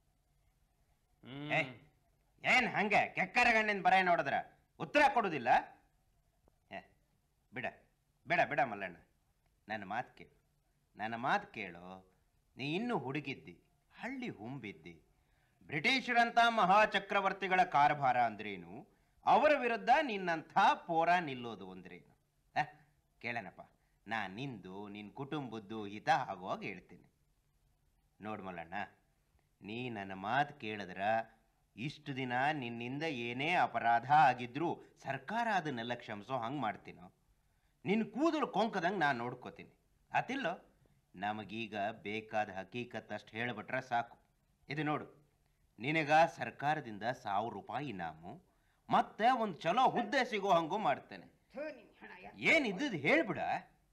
ಏ, ಏನ್ ಹಂಗೆ ಕೆಕ್ಕರ ಗಣ್ಣಿನ ಬರ ನೋಡಿದ್ರ ಉತ್ತರ ಕೊಡುದಿಲ್ಲ ಏ, ಬಿಡ ಬಿಡ ಬಿಡ ಮಲ್ಲಣ್ಣ ನನ್ನ ಮಾತು ಕೇಳು ನನ್ನ ಮಾತು ಕೇಳು ನೀ ಇನ್ನೂ ಹುಡುಗಿದ್ದಿ ಹಳ್ಳಿ ಹುಂಬಿದ್ದಿ ಬ್ರಿಟಿಷರಂತ ಮಹಾಚಕ್ರವರ್ತಿಗಳ ಕಾರ್ಭಾರ ಅಂದ್ರೇನು ಅವರ ವಿರುದ್ಧ ನಿನ್ನಂಥ ಪೋರ ನಿಲ್ಲೋದು ಅಂದ್ರೇನು ಆ, ಕೇಳನಪ್ಪ ನಾ ನಿಂದು ನಿನ್ನ ಕುಟುಂಬದ್ದು ಹಿತ ಆಗುವಾಗ ಹೇಳ್ತೀನಿ ನೋಡ್ ಮಲ್ಲಣ್ಣ ನೀ ನನ್ನ ಮಾತು ಕೇಳಿದ್ರ ಇಷ್ಟು ದಿನ ನಿನ್ನಿಂದ ಏನೇ ಅಪರಾಧ ಆಗಿದ್ರೂ ಸರ್ಕಾರ ಅದನ್ನೆಲ್ಲ ಕ್ಷಮಿಸೋ ಹಂಗೆ ಮಾಡ್ತೀನೋ ನಿನ್ನ ಕೂದಲು ಕೊಂಕದಂಗೆ ನಾನು ನೋಡ್ಕೋತೀನಿ ಅತಿಲ್ಲೋ ನಮಗೀಗ ಬೇಕಾದ ಹಕೀಕತ್ ಅಷ್ಟು ಹೇಳಿಬಿಟ್ರೆ ಸಾಕು ಇದು ನೋಡು ನಿನಗ ಸರ್ಕಾರದಿಂದ ಸಾವಿರ ರೂಪಾಯಿ ಇನಾಮು ಮತ್ತೆ ಒಂದು ಚಲೋ ಹುದ್ದೆ ಸಿಗೋ ಹಂಗೂ ಮಾಡ್ತೇನೆ ಏನ್ ಇದ್ದದ್ದು ಹೇಳ್ಬಿಡ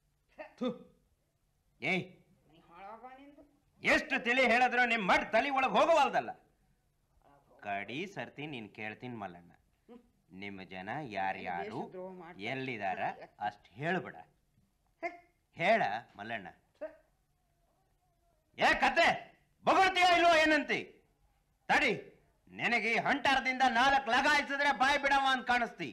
ಏಯ್ ಎಷ್ಟು ತಿಳಿ ಹೇಳಿದ್ರು ನಿಮ್ ಮಡ್ ತಲೆ ಒಳಗೆ ಹೋಗವಲ್ದಲ್ಲ ಕಡಿ ಸರ್ತಿ ನೀನ್ ಕೇಳ್ತೀನಿ ಮಲ್ಲಣ್ಣ ನಿಮ್ಮ ಜನ ಯಾರ್ಯಾರು ಎಲ್ಲಿದಾರ ಅಷ್ಟ್ ಹೇಳ್ಬಿಡ ಹೇಳ ಮಲ್ಲಣ್ಣ ಏ ಕತೆ ಬಗೊಳ್ತೀಯ ಇಲ್ವೋ ಏನಂತಿ ತಡಿ ನಿನಗೆ ಈ ಹಂಟರದಿಂದ ನಾಲ್ಕು ಲಗಾಯಿಸಿದ್ರೆ ಬಾಯ್ ಬಿಡವ ಅಂತ ಕಾಣಿಸ್ತಿ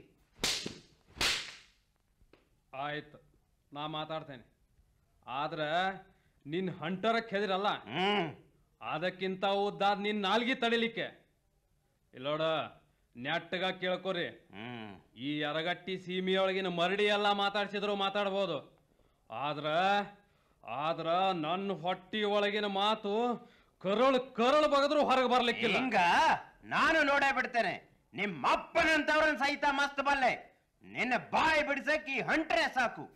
ಆಯ್ತು ನಾ ಮಾತಾಡ್ತೇನೆ ಆದ್ರ ನಿನ್ ಹಂಟರ ಕೆದಿರಲ್ಲ ಹ್ಮ್ ಅದಕ್ಕಿಂತ ಉದ್ದಾದ ನಿನ್ ನಾಲ್ಗಿ ತಡಿಲಿಕ್ಕೆ ಇಲ್ಲೋಡ ನೆಟ್ಟಗ ಕೇಳ್ಕೊರಿ ಹ್ಮ್ ಈ ಯರಗಟ್ಟಿ ಸೀಮೆಯೊಳಗಿನ ಮರಡಿ ಎಲ್ಲ ಮಾತಾಡ್ಸಿದ್ರು ಮಾತಾಡ್ಬೋದು ಆದ್ರ ಆದ್ರ ನನ್ನ ಹೊಟ್ಟಿ ಒಳಗಿನ ಮಾತು ಕರಳು ಕರಳು ಬಗದ್ರು ಹೊರಗೆ ಬರ್ಲಿಕ್ಕಿಲ್ಲ ಹಿಂಗ ನಾನು ನೋಡೇ ಬಿಡ್ತೇನೆ ನಿಮ್ಮ ಅಪ್ಪನಂತವ್ರನ್ನ ಸಹಿತ ಮಸ್ತ್ ಬಲ್ಲೆ ನಿನ್ನ ಬಾಯಿ ಬಿಡಿಸಕ್ ಈ ಹಂಟ್ರೆ ಸಾಕು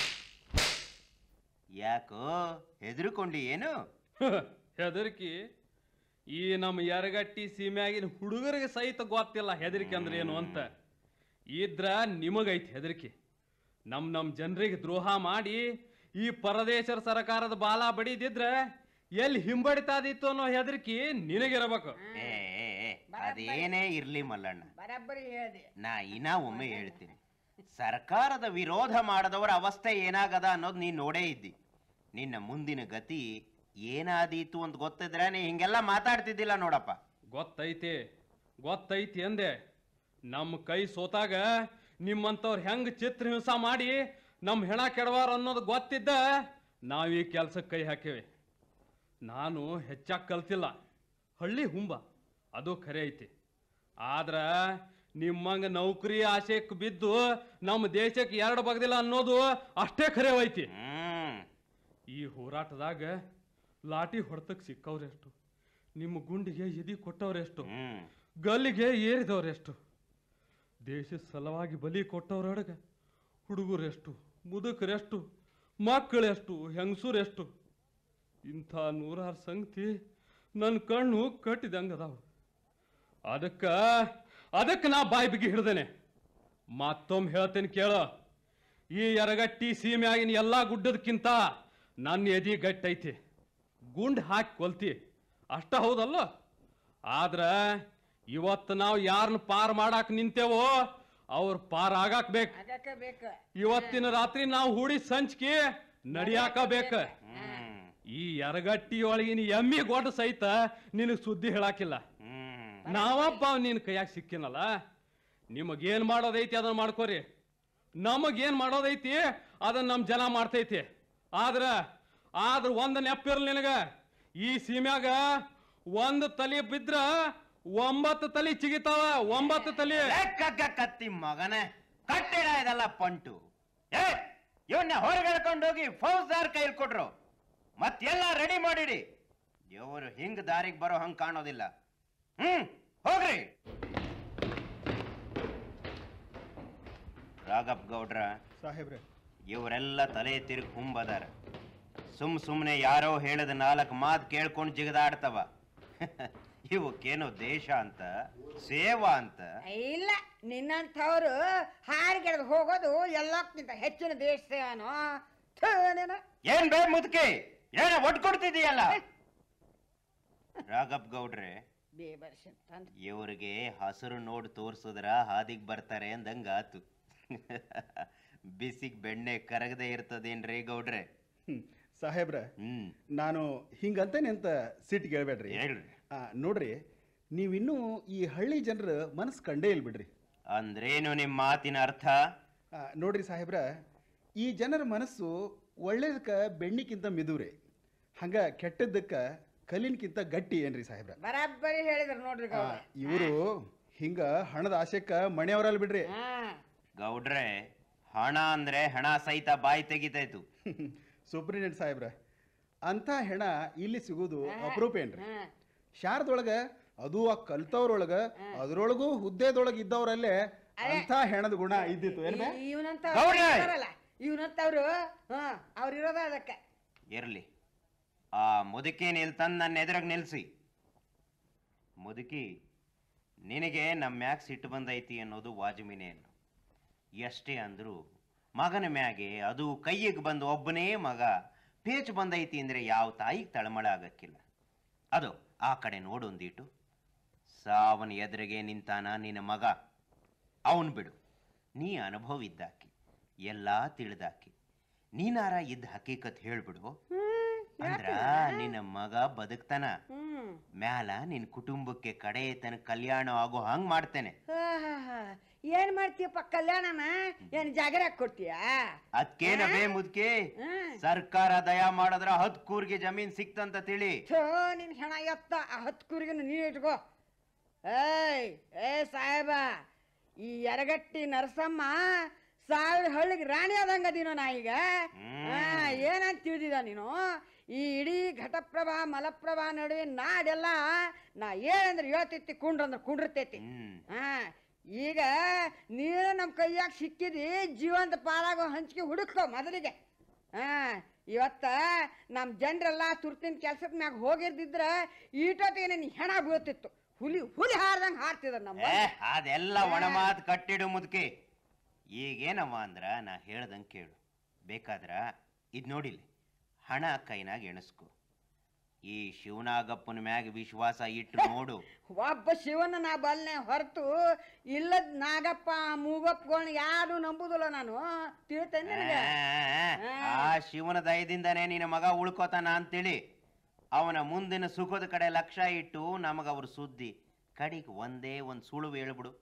ಯಾಕೋ ಹೆದರ್ಕೊಂಡಿ ಏನು ಹೆದರಿಕಿ ಈ ನಮ್ಮ ಯರಗಟ್ಟಿ ಸೀಮೆಯಾಗಿನ ಹುಡುಗರಿಗೆ ಸಹಿತ ಗೊತ್ತಿಲ್ಲ ಹೆದರಿಕೆ ಅಂದ್ರೆ ಏನು ಅಂತ ಇದ್ರ ನಿಮಗೈತಿ ಹೆದರಿಕೆ ನಮ್ ನಮ್ ಜನರಿಗೆ ದ್ರೋಹ ಮಾಡಿ ಈ ಪರದೇಶರ ಸರ್ಕಾರದ ಬಾಲ ಬಡಿದಿದ್ರ ಎಲ್ಲಿ ಹಿಂಬಡಿತಾದಿತ್ತು ಅನ್ನೋ ಹೆದರಿಕೆ ನಿನಗಿರಬೇಕು ಏ ಏ, ಏ, ಅದೇನೇ ಇರ್ಲಿ ಮಲ್ಲಣ್ಣ ಬರಬ್ಬರಿ ಹೇಳಿದೆ ನಾ ಇನ್ನ ಒಮ್ಮೆ ಹೇಳ್ತೀನಿ ಸರ್ಕಾರದ ವಿರೋಧ ಮಾಡದವರ ಅವಸ್ಥೆ ಏನಾಗದ ಅನ್ನೋದು ನೀನ್ ನೋಡೇ ಇದ್ದಿ ನಿನ್ನ ಮುಂದಿನ ಗತಿ ಏನಾದೀತು ಅಂತ ಗೊತ್ತಿದ್ರೆ ನೀ ಹಿಂಗೆಲ್ಲ ಮಾತಾಡ್ತಿದ್ದಿಲ್ಲ ನೋಡಪ್ಪ ಗೊತ್ತೈತಿ ಗೊತ್ತೈತಿ ಅಂದೆ ನಮ್ಮ ಕೈ ಸೋತಾಗ ನಿಮ್ಮಂಥವ್ರು ಹೆಂಗ್ ಚಿತ್ರ ಹಿಂಸ ಮಾಡಿ ನಮ್ಮ ಹೆಣ ಕೆಡವಾರ ಅನ್ನೋದು ಗೊತ್ತಿದ್ದ ನಾವ್ ಈ ಕೆಲ್ಸಕ್ಕೆ ಕೈ ಹಾಕೇವಿ ನಾನು ಹೆಚ್ಚಾಗಿ ಕಲ್ತಿಲ್ಲ ಹಳ್ಳಿ ಹುಂಬ ಅದು ಖರೆ ಐತಿ ಆದ್ರ ನಿಮ್ಮಂಗ ನೌಕರಿ ಆಶೆಕ್ ಬಿದ್ದು ನಮ್ಮ ದೇಶಕ್ಕೆ ಎರಡು ಬಗ್ದಿಲ್ಲ ಅನ್ನೋದು ಅಷ್ಟೇ ಖರೆ ಐತಿ ಹ್ಮ್ ಈ ಹೋರಾಟದಾಗ ಲಾಟಿ ಹೊಡೆತಕ್ಕೆ ಸಿಕ್ಕವ್ರೆಷ್ಟು ನಿಮ್ಮ ಗುಂಡಿಗೆ ಎದಿ ಕೊಟ್ಟವ್ರೆಷ್ಟು ಹ್ಮ್ ಗಲ್ಲಿಗೆ ಏರಿದವರೆಷ್ಟು ದೇಶದ ಸಲುವಾಗಿ ಬಲಿ ಕೊಟ್ಟವ್ರೊಳಗ ಹುಡುಗರೆಷ್ಟು ಮುದುಕರೆಷ್ಟು ಮಕ್ಕಳೆಷ್ಟು ಹೆಂಗಸೂರೆಷ್ಟು ಇಂಥ ನೂರಾರು ಸಂಗತಿ ನನ್ನ ಕಣ್ಣು ಕಟ್ಟಿದಂಗೆ ಅದಾವ ಅದಕ್ಕ ಅದಕ್ಕೆ ನಾ ಬಾಯಿ ಬಿಗಿ ಹಿಡ್ದೇನೆ ಮತ್ತೊಮ್ಮೆ ಹೇಳ್ತೇನೆ ಕೇಳ ಈ ಎರಗಟ್ಟಿ ಸೀಮೆಯಾಗಿನ ಎಲ್ಲಾ ಗುಡ್ಡದಕ್ಕಿಂತ ನನ್ನ ಎದಿ ಗಟ್ಟೈತಿ ಗುಂಡ್ ಹಾಕಿ ಕೊಲ್ತಿ ಅಷ್ಟ ಹೌದಲ್ಲ ಆದ್ರ ಇವತ್ತು ನಾವು ಯಾರನ್ನ ಪಾರ್ ಮಾಡಾಕ್ ನಿಂತೇವೋ ಅವ್ರ ಪಾರ್ ಆಗಾಕ್ ಬೇಕು ಆಗಕ್ಕೆ ಬೇಕು ಇವತ್ತಿನ ರಾತ್ರಿ ನಾವು ಹೂಡಿ ಸಂಚಿಕೆ ನಡಿಯಾಕ ಬೇಕ ಹ್ಮ್ ಈ ಎರಗಟ್ಟಿ ಒಳಗಿನ ಎಮ್ಮಿ ಗೊಡ್ಡ ಸಹಿತ ನಿನಗ್ ಸುದ್ದಿ ಹೇಳಾಕಿಲ್ಲ ಹ್ಮ್ ನಾವಪ್ಪ ನಿನ್ ಕೈಯಾಗ ಸಿಕ್ಕಿನಲ್ಲ ನಿಮಗೇನ್ ಮಾಡೋದೈತಿ ಅದನ್ನ ಮಾಡ್ಕೋರಿ ನಮಗೇನ್ ಮಾಡೋದೈತಿ ಅದನ್ನ ನಮ್ ಜನ ಮಾಡ್ತೈತಿ ಆದ್ರ ಆದ್ರ ಒಂದ್ ನೆಪ್ಪಿರ್ಲಿ ನಿನಗ ಈ ಸೀಮ್ಯಾಗ ಒಂದ್ ತಲಿ ಬಿದ್ರ ಒಂಬತ್ತು ತಲಿ ಚಿಗಿತಾವ ಒಂಬತ್ತು ತಲಿ ಲೆಕ್ಕಕ್ಕ ಕತ್ತಿ ಮಗನೇ ಕಟ್ಟಿಡ ಇದೆಲ್ಲ ಪಂಟು ಏ ಇವನ್ನ ಹೊರಗೆಳ್ಕೊಂಡು ಹೋಗಿ ಫೌಜ್ದಾರ್ ಕೈಲಿ ಕೊಟ್ರು ಮತ್ತೆಲ್ಲ ರೆಡಿ ಮಾಡಿಡಿ ಇವರು ಹಿಂಗ್ ದಾರಿಗೆ ಬರೋ ಹಂಗ್ ಕಾಣೋದಿಲ್ಲ ಹ್ಮ್ ಹೋಗ್ರಿ ರಾಘಪ್ ಗೌಡ್ರ ಸಾಹೇಬ್ರೆ ಇವರೆಲ್ಲ ತಲೆ ತಿರುಗಿ ಹುಂಬದಾರ ಸುಮ್ ಸುಮ್ನೆ ಯಾರೋ ಹೇಳಿದ ನಾಲ್ಕು ಮಾತು ಕೇಳ್ಕೊಂಡು ಜಿಗದಾಡ್ತವ ಇವಕ್ಕೇನೋ ದೇಶ ಅಂತ ಸೇವಾ ಅಂತ ಇಲ್ಲ ನಿನ್ನಂಥವ್ರು ಹಾರಿಗೆಳೆದು ಹೋಗೋದು ಎಲ್ಲಕ್ಕಿಂತ ಹೆಚ್ಚಿನ ದೇಶ ಸೇವನೋ ಥು ನೀನು ಏನ್ ಬೇ ಮುದುಕಿ ಏನ ಒಟ್ಟು ಕೊಡ್ತಿದೀಯಲ್ಲ ರಾಘಪ್ ಗೌಡ್ರೆ ಬೇಬರ್ಸಿ ಅಂತಂದು ಇವ್ರಿಗೆ ಹಸಿರು ನೋಡ್ ತೋರ್ಸಿದ್ರ ಹಾದಿಗ್ ಬರ್ತಾರೆ ಅಂದಂಗ ಆತು ಬಿಸಿಗ್ ಬೆಣ್ಣೆ ಕರಗದೆ ಇರ್ತದೇನ್ರಿ ಗೌಡ್ರೆ ಹ್ಮ್. ಸಾಹೇಬ್ರೆ ಹ್ಮ್ ನಾನು ಹಿಂಗಂತೇನೆ ಅಂತ ಸಿಟ್ಟಿಗೆ ಹೇಳ್ಬೇಡ್ರಿ ಹೇಳ್ರಿ ಆ, ನೋಡ್ರಿ ನೀವಿನ್ನೂ ಈ ಹಳ್ಳಿ ಜನರ ಮನಸ್ಸು ಕಂಡೇ ಇಲ್ಲ ಬಿಡ್ರಿ ಅಂದ್ರೇನು ನಿಮ್ ಮಾತಿನ ಅರ್ಥ ಆ, ನೋಡ್ರಿ ಸಾಹೇಬ್ರ ಈ ಜನರ ಮನಸ್ಸು ಒಳ್ಳೇದಕ್ಕ ಬೆಣ್ಣಿಕ್ಕಿಂತ ಮಿದುವ್ರಿ ಹಂಗ ಕೆಟ್ಟದ್ದಕ್ಕ ಕಲ್ಲಿನ್ಕಿಂತ ಗಟ್ಟಿ ಏನ್ರಿ ಸಾಹೇಬ್ರ ಬರಾಬ್ಬರಿ ಹೇಳಿದ್ರು ನೋಡ್ರಿ ಗೌಡ ಇವರು ಹಿಂಗ ಹಣದ ಆಶೆಕ್ಕ ಮನೆಯವರಲ್ಲ ಬಿಡ್ರಿ ಹಾ ಗೌಡ್ರೆ ಹಣ ಅಂದ್ರೆ ಹಣ ಸಹಿತ ಬಾಯಿ ತೆಗಿತಾಯ್ತು ಸೂಪ್ರಿಟೆಂಡೆಂಟ್ ಸಾಹೇಬ್ರ ಅಂತ ಹೆಣ ಇಲ್ಲಿ ಸಿಗೋದು ಅಪರೂಪ ಏನ್ರಿ ಹಾ ಶಾರದೊಳಗ ಅದು ಆ ಕಲ್ತವ್ರೊಳಗ ಅದ್ರೊಳಗೂ ಹುದ್ದೆದೊಳಗ ಇದ್ದವ್ರಲ್ಲೇ ಅಂತ ಹೆಣದ ಗುಣ ಇದ್ದಿತ್ತು ಏನ್ ಬೇ? ಇವನಂತ ಗೌಡ್ರೆ! ಇವನಂತವ್ರು ಹಾ ಅವ್ರು ಇರೋದ ಅದಕ್ಕೆ ಇರ್ಲಿ ಆ ಮುದುಕಿ ನಿಲ್ ತಂದ್ ನನ್ನ ಎದುರಾಗ ನಿಲ್ಸಿ ಮುದುಕಿ ನಿನಗೆ ನಮ್ಮ ಮ್ಯಾಗ್ ಸಿಟ್ಟು ಬಂದೈತಿ ಅನ್ನೋದು ವಾಜಮಿನೇನು ಎಷ್ಟೇ ಅಂದ್ರು ಮಗನ ಮ್ಯಾಗೆ ಅದು ಕೈಯಿಗೆ ಬಂದು ಒಬ್ಬನೇ ಮಗ ಪೇಚ್ ಬಂದೈತಿ ಅಂದ್ರೆ ಯಾವ ತಾಯಿಗೆ ತಳಮಳ ಆಗಕ್ಕಿಲ್ಲ ಅದು ಆ ಕಡೆ ನೋಡೊಂದಿಟ್ಟು ಸಾವನ ಎದುರಿಗೆ ನಿಂತಾನ ನಿನ್ನ ಮಗ ಅವನ್ ಬಿಡು ನೀ ಅನುಭವ ಇದ್ದಾಕಿ ಎಲ್ಲಾ ತಿಳಿದಾಕಿ ನೀನಾರ ಇದ್ದ ಹಕೀಕತ್ ಹೇಳ್ಬಿಡು ಅಂದ್ರ ನಿನ್ನ ಮಗ ಬದುಕ್ತಾನ ಹ್ಮ್ ಮ್ಯಾಲ ನಿನ್ ಕುಟುಂಬಕ್ಕೆ ಕಡೆ ತನಕ ಕಲ್ಯಾಣ ಆಗೋ ಹಂಗ್ ಮಾಡ್ತೇನೆ ಹಾ, ಹಾ, ಹಾ. ಏನ್ ಮಾಡ್ತೀಯಪ್ಪ ಕಲ್ಯಾಣನ ಏನ್ ಜಾಗರ ಕೊಡ್ತೀಯಾ ಅದ್ಕೇನ ಬೇ ಮುದ್ಕಿ ಹ್ಮ್. ಸರ್ಕಾರ ದಯಾ ಮಾಡಿದ್ರ ಹತ್ ಕೂರ್ಗೆ ಜಮೀನ್ ಸಿಕ್ತಂತ ತಿಳಿ ಥೋ ನಿನ್ ಹೆಣ ಎತ್ತ ಆ ಹತ್ತು ಕುರಿಗೆ ನೀ ಇಟ್ಕೋ ಏಯ್ ಏ ಸಾಹೇಬ ಈ ಎರಗಟ್ಟಿ ನರಸಮ್ಮ ಸಾವಿರ ಹಳ್ಳಿಗೆ ರಾಣಿ ಆದಂಗ ಅದೀನೋ ನಾ ಈಗ ಆ, ಏನಂತ ತಿಳಿದಿದ ನೀನು ಈ ಇಡೀ ಘಟಪ್ರಭಾ ಮಲಪ್ರಭಾ ನಡುವೆ ನಾಡೆಲ್ಲ ನಾ ಏನಂದ್ರೆ ಹೇಳ್ತೈತಿ ಕುಂಡ್ರಂದ್ರೆ ಕುಂಡಿರ್ತೈತಿ ಹ್ಮ್ ಹಾ ಈಗ ನೀನು ನಮ್ಮ ಕೈಯಾಗ ಸಿಕ್ಕಿದಿ ಜೀವಂತ ಪಾಲಾಗೋ ಹಂಚಿಕೆ ಹುಡುಕೋ ಮೊದಲಿಗೆ ಹಾ ಇವತ್ತ ನಮ್ಮ ಜನರೆಲ್ಲ ತುರ್ತಿನ ಕೆಲ್ಸದ ಮ್ಯಾಗ ಹೋಗಿರ್ದಿದ್ರ ಈಟೊತ್ತಿಗೆ ನೀನು ಹೆಣ ಬೀಳ್ತಿತ್ತು ಹುಲಿ ಹುಲಿ ಹಾರ್ದಂಗ ಹಾರ್ತಿದ ನಮ್ಮ ಏ ಅದೆಲ್ಲ ಒಣ ಮಾತ್ ಕಟ್ಟಿಡು ಮುದ್ಕಿ ಈಗೇನವ ಅಂದ್ರ ನಾ ಹೇಳ್ದಂಗ್ ಕೇಳು ಬೇಕಾದ್ರ ಇದ್ ನೋಡಿಲಿ ಹಣ ಕೈನಾಗ ಎಣಸ್ಕೊ ಈ ಶಿವನಾಗಪ್ಪನ ಮ್ಯಾಗ ವಿಶ್ವಾಸ ಇಟ್ಟು ನೋಡು ಒಬ್ಬ ಶಿವನ ನಾ ಬಲ್ನೆ ಹೊರತು ಇಲ್ಲದ ನಾಗಪ್ಪ ಮೂಗಪ್ಪಗಳನ್ನ ಯಾರು ನಂಬುದಿಲ್ಲ ನಾನು ತಿಳ್ತೇನೆ ನಿನಗೆ ಆ ಶಿವನ ದಯದಿಂದನೇ ನಿನ್ನ ಮಗ ಉಳ್ಕೋತಾನ ಅಂತೇಳಿ ಅವನ ಮುಂದಿನ ಸುಖದ ಕಡೆ ಲಕ್ಷ್ಯ ಇಟ್ಟು ನಮಗ ಅವ್ರ ಸುದ್ದಿ ಕಡಿಗ್ ಒಂದೇ ಒಂದ್ ಸುಳುವು ಹೇಳ್ಬಿಡು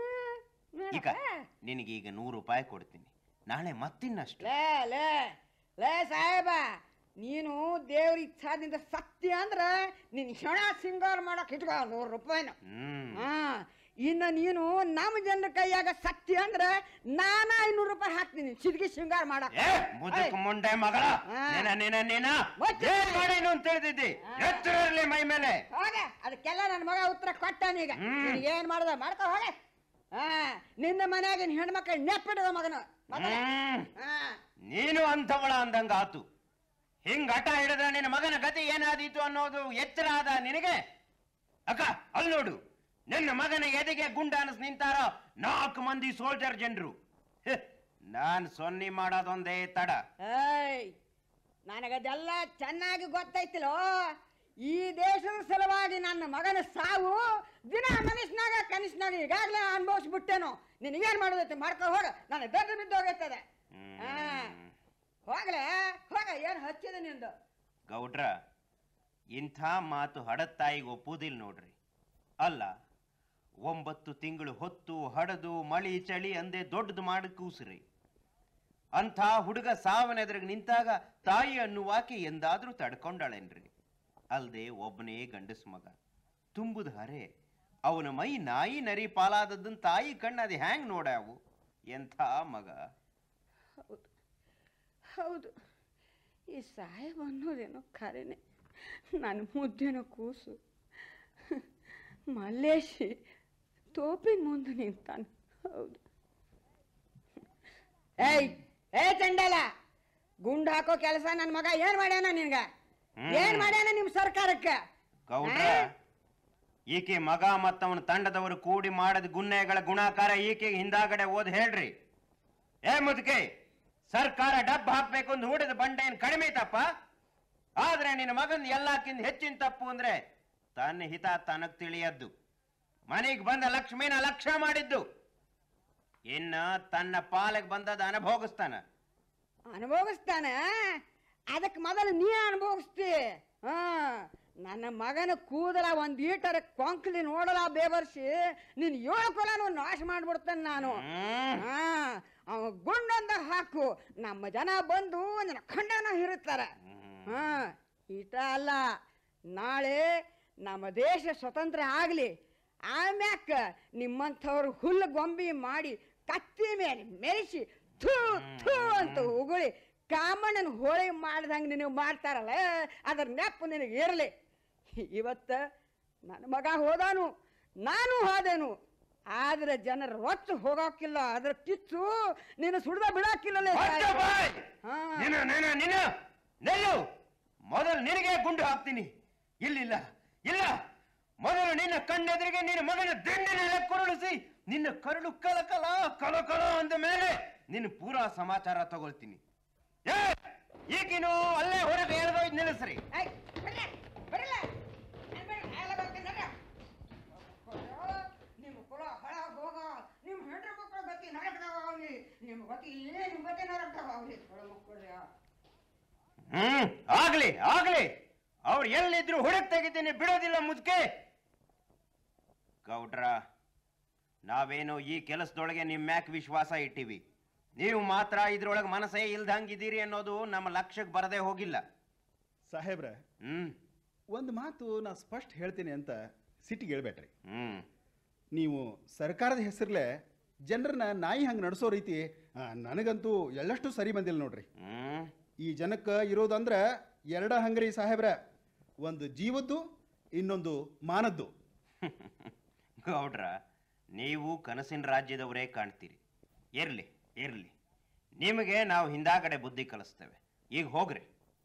ಈಗ ನಿನಗೀಗ ನೂರು ರೂಪಾಯಿ ಕೊಡ್ತೀನಿ ನಾಳೆ ಮತ್ತಿನ್ನಷ್ಟು ಲೇ ಲೇ ಲೇ ಸಾಹೇಬ ನೀನು ದೇವ್ರ ಇಚ್ಛಾದಿಂದ ಸತ್ಯ ಅಂದ್ರ ನಿನ್ ಹೆಣ ಸಿಂಗಾರ ಮಾಡಕ್ ಇಟ್ಕೋ ನೂರು ರೂಪಾಯಿನ ಹ್ಮ್ ಹಾ ಇನ್ನ ನೀನು ನಮ್ಮ ಜನರ ಕೈಯಾಗ ಸತ್ಯ ಅಂದ್ರ ನಾನ ಐನೂರು ರೂಪಾಯಿ ಹಾಕ್ತೀನಿ ಸಿದ್ಗಿ ಶೃಂಗಾರ ಮಾಡಕ್ ಏ ಮುದಕ್ ಮುಂಡೆ ಮಗಳ ಹಾ. ನಿನ ನಿನ ನಿನ ಮುಚ್ಚು. ಏನ್ ಮಾಡೇನು ಅಂತ ತಿಳಿದಿದ್ದಿ ಎಚ್ಚರ ಇರ್ಲಿ ಮೈ ಮೇಲೆ ಹೋಗ ಅದಕ್ಕೆಲ್ಲ ನನ್ನ ಮಗ ಉತ್ತರ ಕೊಟ್ಟಾನೀಗ ಹ್ಮ್. ಏನ್ ಮಾಡ್ದ ಮಾಡ್ಕೋ ಹೋಗ ಹಾ ನಿನ್ನ ಮನ್ಯಾಗಿನ ಹೆಣ್ಮಕ್ಳು ನೆಪ್ಪಿಡದ ಮಗನ ಮಗನ ಹ್ಮ್ ಹಾ ನೀನು ಅಂಥವಳ ಅಂದಂಗ ಆತು ಹಿಂಗ್ ಹಠ ಹಿಡಿದ್ರೆ ನಿನ್ನ ಮಗನ ಗತಿ ಏನಾದೀತು ಅನ್ನೋದು ಎಚ್ಚರ ಆದ ನಿನಗೆ ಅಕ್ಕ ಅಲ್ಲಿ ನೋಡು ನಿನ್ನ ಮಗನ ಎದೆಗೆ ಗುಂಡ ಅನಸ್ ನಿಂತಾರ ನಾಲ್ಕು ಮಂದಿ ಸೋಲ್ಜರ್ ಜನರು ನಾನ್ ಸೊನ್ನಿ ಮಾಡೋದೊಂದೇ ತಡ ಏಯ್ ನನಗದೆಲ್ಲ ಚೆನ್ನಾಗಿ ಗೊತ್ತೈತಿಲೋ ಈ ದೇಶದ ಸಲುವಾಗಿ ನನ್ನ ಮಗನ ಸಾವು ದಿನ ಮನಸ್ಸಿನಾಗ ಕನಸಿನಾಗ ಈಗಾಗಲೇ ಅನುಭವಿಸ್ಬಿಟ್ಟೇನು ನಿನಗೇನು ಮಾಡೋದೈತೆ ಮಾಡ್ಕೊ ಹೋಗ ನನ್ನ ದೊಡ್ಡ ಬಿದ್ದೋಗೈತದೆ ಹಾ ಹೋಗ್ಲೆ ಹೋಗ ಏನು ಹಚ್ಚಿದೆ ನಿಂದು ಗೌಡ್ರ ಇಂಥ ಮಾತು ಹಡತ್ತಾಯಿಗೆ ಒಪ್ಪುವುದಿಲ್ಲ ನೋಡ್ರಿ ಅಲ್ಲ ಒಂಬತ್ತು ತಿಂಗಳು ಹೊತ್ತು ಹಡದು ಮಳಿ ಚಳಿ ಅಂದೆ ದೊಡ್ಡದು ಮಾಡಿ ಕೂಸ್ರಿ ಅಂಥ ಹುಡುಗ ಸಾವನೆದ್ರಿಗೆ ನಿಂತಾಗ ತಾಯಿ ಅನ್ನುವಾಕೆ ಎಂದಾದ್ರೂ ತಡ್ಕೊಂಡಾಳೇನ್ರಿ ಅಲ್ದೆ ಒಬ್ಬನೇ ಗಂಡಸ್ ಮಗ ತುಂಬುದ ಹರೆ ಅವನ ಮೈ ನಾಯಿ ನರಿ ಪಾಲಾದದ್ದನ್ ತಾಯಿ ಕಣ್ಣು ಅದು ಹ್ಯಾಂಗ್ ನೋಡ್ಯಾವು ಎಂಥ ಮಗ ಹೌದು ಹೌದು ಈ ಸಾಹೇಬ್ ಅನ್ನೋದೇನೋ ಖರೇನೆ ನನ್ನ ಮುದ್ದಿನ ಕೂಸು ಮಲ್ಲೇಶಿ ತೋಪಿನ ಮುಂದೆ ನಿಂತಾನೆ ಹೌದು ಏಯ್ ಏ ಚಂಡಾಲ ಗುಂಡು ಹಾಕೋ ಕೆಲಸ ನನ್ನ ಮಗ ಏನ್ ಮಾಡ್ಯಾನ ನಿನ್ಗ ಏನ್ ಮಾಡ್ಯಾನ ನಿಮ್ ಸರ್ಕಾರಕ್ಕೆ ಗೌಡ್ರ ಈಕೆ ಮಗ ಮತ್ತವನ ತಂಡದವರು ಕೂಡಿ ಮಾಡದ ಗುನ್ನೆಗಳ ಗುಣಾಕಾರ ಈಕೆಗೆ ಹಿಂದಾಗಡೆ ಓದ್ ಹೇಳ್ರಿ ಏ ಮುದುಕೆ ಸರ್ಕಾರ ಡಬ್ ಹಾಕ್ಬೇಕು ಅಂತ ಹೂಡಿದ ಬಂಡೆ ಏನ್ ಕಡಿಮೆ ಐತಪ್ಪ ಆದ್ರೆ ನಿನ್ನ ಮಗನ್ ಎಲ್ಲಕ್ಕಿಂತ ಹೆಚ್ಚಿನ ತಪ್ಪು ಅಂದ್ರೆ ತನ್ನ ಹಿತ ತನಗ್ ತಿಳಿಯದ್ದು ಮನೆಗ್ ಬಂದ ಲಕ್ಷ್ಮಿನ ಲಕ್ಷ್ಯ ಮಾಡಿದ್ದು ಇನ್ನ ತನ್ನ ಪಾಲಿಗೆ ಬಂದದ ಅನುಭೋಗಿಸ್ತಾನ ಅನುಭವಿಸ್ತಾನ ಅದಕ್ಕೆ ಮೊದಲು ನೀ ಅನುಭವಿಸ್ತಿ ಹಾ ನನ್ನ ಮಗನ ಕೂದಲ ಒಂದ್ ಈಟರ ಕೊಂಕ್ಲಿ ನೋಡಲ ಬೇವರ್ಸಿ ನೀನ್ ಏಳು ಕೊಲನು ನಾಶ ಮಾಡ್ಬಿಡ್ತೇನೆ ನಾನು ಹಾ ಅವ ಗುಂಡೊಂದ ಹಾಕು ನಮ್ಮ ಜನ ಬಂದು ನನ್ನ ಖಂಡನ ಹಿರುತ್ತಾರೆ ಹಾ ಈಟ ಅಲ್ಲ ನಾಳೆ ನಮ್ಮ ದೇಶ ಸ್ವತಂತ್ರ ಆಗ್ಲಿ ಆಮ್ಯಾಕ ನಿಮ್ಮಂಥವ್ರು ಹುಲ್ಲು ಗೊಂಬಿ ಮಾಡಿ ಕತ್ತಿ ಮೇಲೆ ಮೆರೆಸಿ ಥೂ ಥೂ ಅಂತ ಉಗುಳಿ ಕಾಮಣ್ಣನ ಹೋಳಿ ಮಾಡ್ದಂಗೆ ನಿನಗೆ ಮಾಡ್ತಾರಲ್ಲ ಅದ್ರ ನೆಪ್ಪ ನಿನಗೆ ಇರಲಿ ಇವತ್ತ ನನ್ನ ಮಗ ಹೋದಾನು ನಾನು ಹೋದೆನು ಆದ್ರೆ ಜನರ ರೊಚ್ಚ ಹೋಗೋಕಿಲ್ಲ ಅದ್ರ ಕಿಚ್ಚು ನೀನು ಸುಡ್ದ ಬಿಡಾಕಿಲ್ಲಲೇ ಹೊರ್ಟು ಬಾಯ್! ನೀನು ನೀನು ನೀನು ನೆಲ್ಲು ಮೊದಲು ನಿನಗೆ ಗುಂಡು ಹಾಕ್ತೀನಿ ಇಲ್ಲಿಲ್ಲ ಇಲ್ಲ ಮೊದಲು ನಿನ್ನ ಕಣ್ಣೆದುರಿಗೆ ನಿನ್ನ ಮಗನ ದಿಂಡಿನೆಲ್ಲ ಕುರುಳಿಸಿ ನಿನ್ನ ಕರುಳು ಕಲಕಲ ಕಲಕಲ ಅಂದ ಮೇಲೆ ನಿನ್ನ ಪೂರಾ ಸಮಾಚಾರ ತಗೊಳ್ತೀನಿ ಏ ಈಗಿನು ಅಲ್ಲೇ ಹೊರಗೆ ಎಳ್ದೋಯ್ತು ನಿಲ್ಲಿಸ್ರಿ ನಿಮ್ಮ ಕುಲ ಹಳ ಹೋಗ ನಿಮ್ಮ ಹೆಂಡ್ರ ಮಕ್ಕಳ ಗತಿ ನರಕದಾಗಲಿ ನಿಮ್ಮ ಗತಿ ಇಲ್ಲೇ ನಿಮ್ಮ ಗತಿ ನರಕದಾಗಲಿ ಕೊಳ ಮಕ್ಕಳ್ರಿ ಹ್ಮ್ ಆಗ್ಲಿ ಆಗ್ಲಿ ಅವ್ರು ಎಲ್ಲಿದ್ರು ಹುಡುಕ್ ತೆಗಿತೀನಿ ಬಿಡೋದಿಲ್ಲ ಮುದ್ಕೆ ಗೌಡ್ರ ನಾವೇನೋ ಈ ಕೆಲಸದೊಳಗೆ ನಿಮ್ ಮ್ಯಾಕ್ ವಿಶ್ವಾಸ ಇಟ್ಟಿವಿ ನೀವು ಮಾತ್ರ ಇದ್ರೊಳಗೆ ಮನಸ್ಸೇ ಇಲ್ದಂಗಿದ್ದೀರಿ ಅನ್ನೋದು ನಮ್ಮ ಲಕ್ಷ್ಯಕ್ಕೆ ಬರದೇ ಹೋಗಿಲ್ಲ ಸಾಹೇಬ್ರ ಹ್ಮ್ ಒಂದು ಮಾತು ನಾ ಸ್ಪಷ್ಟ ಹೇಳ್ತೀನಿ ಅಂತ ಸಿಟಿಗೆ ಹೇಳ್ಬೇಡ್ರಿ ಹ್ಮ್ ನೀವು ಸರ್ಕಾರದ ಹೆಸರಲ್ಲೇ ಜನರನ್ನ ನಾಯಿ ಹಂಗೆ ನಡೆಸೋ ರೀತಿ ಆ, ನನಗಂತೂ ಎಳ್ಳಷ್ಟು ಸರಿ ಬಂದಿಲ್ಲ ನೋಡ್ರಿ ಹ್ಮ್ ಈ ಜನಕ್ಕೆ ಇರೋದಂದ್ರೆ ಎರಡ ಹಂಗ್ರಿ ಸಾಹೇಬ್ರ ಒಂದು ಜೀವದ್ದು ಇನ್ನೊಂದು ಮಾನದ್ದು ಗೌಡ್ರ ನೀವು ಕನಸಿನ ರಾಜ್ಯದವರೇ ಕಾಣ್ತೀರಿ ಇರ್ಲಿ ಇರ್ಲಿ ನಿಮಗೆ ನಾವು ಹಿಂದಾಗಡೆ ಬುದ್ಧಿ ಕಲಿಸ್ತೇವೆ ಈಗ ಹೋಗ್ರಿ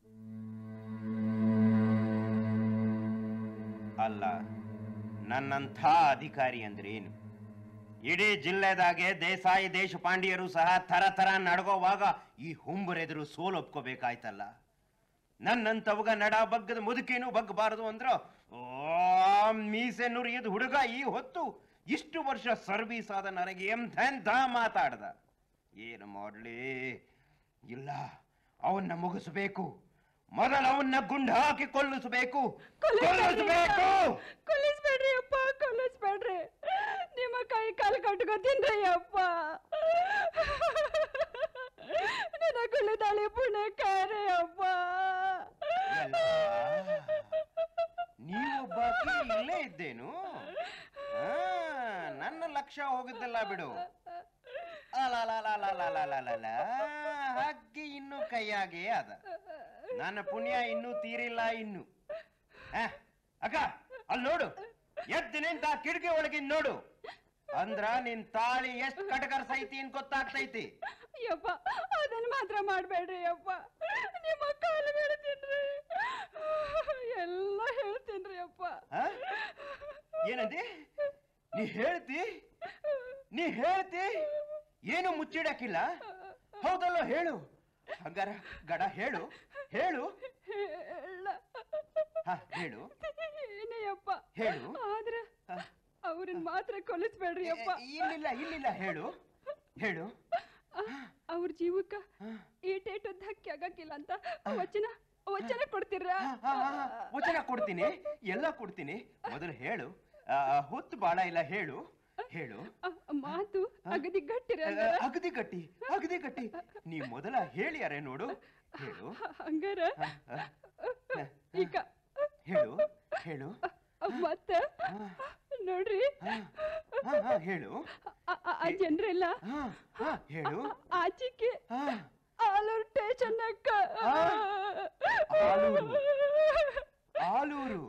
ಅಲ್ಲ ನನ್ನಂಥ ಅಧಿಕಾರಿ ಅಂದ್ರೆ ಏನು ಇಡೀ ಜಿಲ್ಲೆದಾಗೆ ದೇಸಾಯಿ ದೇಶಪಾಂಡಿಯರು ಸಹ ತರ ತರ ನಡ್ಗೋವಾಗ ಈ ಹುಂಬರೆದುರು ಸೋಲು ಒಪ್ಕೋಬೇಕಾಯ್ತಲ್ಲ ನನ್ನಂತವಗ ನಡ ಬಗ್ಗದ ಮುದುಕೇನು ಬಗ್ಗಬಾರದು ಅಂದ್ರ ಓ ಮೀಸೆ ನುರಿಯದ ಹುಡುಗ ಈ ಹೊತ್ತು ಇಷ್ಟು ವರ್ಷ ಸರ್ವೀಸ್ ಆದ ನನಗೆ ಎಂಥೆಂಥ ಮಾತಾಡ್ದ ಏನು ಮಾಡ್ಲಿ ಇಲ್ಲ ಅವನ್ನ ಮುಗಿಸ್ಬೇಕು ಮೊದಲು ಅವನ್ನ ಗುಂಡು ಹಾಕಿ ಕೊಲ್ಲಿಸ್ಬೇಕು ಕೊಲ್ಲಿಸ್ಬೇಕು ಕೊಲ್ಲಿಸ್ಬೇಡ್ರಿ ಅಪ್ಪ ಕೊಲ್ಲಿಸ್ಬೇಡ್ರಿ ನಿಮ್ಮ ಕೈ ಕಾಲು ಕಟ್ಕೋತೀನ್ರಿ ಅಪ್ಪ ನನ್ನ ಕುಳಿದಾಳಿ ಪುಣ್ಯಕಾರಿ ಅಪ್ಪ ನೀವೊಬ್ಬಾಕಿ ಇಲ್ಲೇ ಇದ್ದೇನು ಆ, ನನ್ನ ಲಕ್ಷ್ಯ ಹೋಗಿದ್ದಲ್ಲ ಬಿಡು ಅಲಲಲಲಲಲಲಲಲ. ಹಕ್ಕಿ ಇನ್ನು ಕೈಯಾಗೆ ಅದ ನನ್ನ ಪುಣ್ಯ ಇನ್ನೂ ತೀರಿಲ್ಲ ಇನ್ನು ಆ, ಅಕ್ಕ ಅಲ್ಲಿ ನೋಡು ಎದ್ದು ನಿಂತ ಆ ಕಿಟಕಿ ಒಳಗಿನ್ ನೋಡು ಅಂದ್ರ ನಿನ್ ತಾಳಿ ಎಷ್ಟ್ ಕಟಕರ್ಸೈತಿ ಅಂತ ಗೊತ್ತಾಗ್ತೈತಿ ಯಪ್ಪ ಅದನ್ನ ಮಾತ್ರ ಮಾಡ್ಬೇಡ್ರಿ ಅಪ್ಪ ನಿಮ್ಮ ಕಾಲು ಬೀಳ್ತೀನ್ರಿ ಎಲ್ಲ ಹೇಳ್ತೀನ್ರಿ ಅಪ್ಪ ಆ? ಏನಂದಿ ನೀ ಹೇಳ್ತಿ ನೀ ಹೇಳ್ತಿ ಏನು ಮುಚ್ಚಿಡಕ್ಕಿಲ್ಲ ಹೌದಲ್ಲೋ ಹೇಳು ಹಂಗಾರ ಗಡ ಹೇಳು ಹೇಳು ಹೇಳ ಹ, ಹೇಳು ಏನೇಯಪ್ಪ ಹೇಳು. ಆದ್ರ ಅವ್ರನ್ನ ಮಾತ್ರ ಕೊಲಿಸ್ಬೇಡ್ರಿ ಅಪ್ಪ ಇಲ್ಲಿಲ್ಲ ಇಲ್ಲಿಲ್ಲ ಹೇಳು ಹೇಳು ಅವ್ರ ಜೀವಕ್ಕ ಈಟೇಟು ಧಕ್ಕೆ ಆಗಕ್ಕಿಲ್ಲ ಅಂತ ವಚನ ವಚನ ಕೊಡ್ತೀರಾ ಹ, ಹ, ಹ, ವಚನ ಕೊಡ್ತೀನಿ ಎಲ್ಲ ಕೊಡ್ತೀನಿ ಮೊದಲು ಹೇಳು ಆ, ಹೊತ್ತು ಬಾಳ ಇಲ್ಲ ಹೇಳು ಹೇಳು ಅ- ಮಾತು ಅಗದಿ ಗಟ್ಟಿರ ಆ, ಅಗದಿ ಗಟ್ಟಿ ಅಗದಿ ಗಟ್ಟಿ ನೀ ಮೊದಲ ಹೇಳಿಯಾರೆ ನೋಡು ಹೇಳು ಹಂಗಾರ ಹ, ಹ, ಈಗ ಹೇಳು ಹೇಳು ಮತ್ತ ನೋಡ್ರಿ ಹ, ಹ, ಹೇಳು ಆ- ಆ- ಆ ಜನರೆಲ್ಲ ಹ, ಹ, ಹೇಳು ಆಚಿಕೆ ಹ, ಆಲೂರು ಸ್ಟೇಷನ್ ಅಕ್ಕ ಆಲೂರು ಆಲೂರು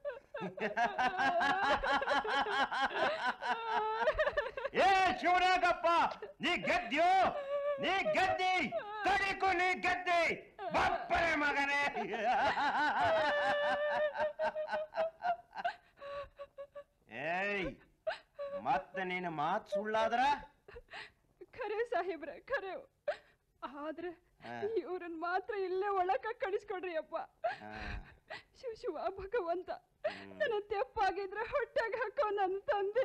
ಏ ಶಿವರಾಗಪ್ಪ ನೀ ಗೆದ್ದ್ಯೋ ನೀ ಗೆದ್ದಿ ಕಡಿಕು ನೀ ಗೆದ್ದಿ ಬಪ್ಪರೆ ಮಗನೇ ಏಯ್ ಮತ್ತೆ ನೀನು ಮಾತು ಸುಳ್ಳಾದ್ರ ಖರೆ ಸಾಹೇಬ್ರ ಖರೆ ಆದ್ರೆ ಹಾ. ಇವ್ರನ್ ಮಾತ್ರ ಇಲ್ಲೇ ಒಳಕ ಕಳಿಸ್ಕೊಡ್ರಿ ಅಪ್ಪ ಆ, ಶಿವ ಶಿವ ಭಗವಂತ ನನ್ನ ತೆಪ್ಪಾಗಿದ್ರೆ ಹೊಟ್ಟೆಗೆ ಹಾಕೋ ನನ್ ತಂದೆ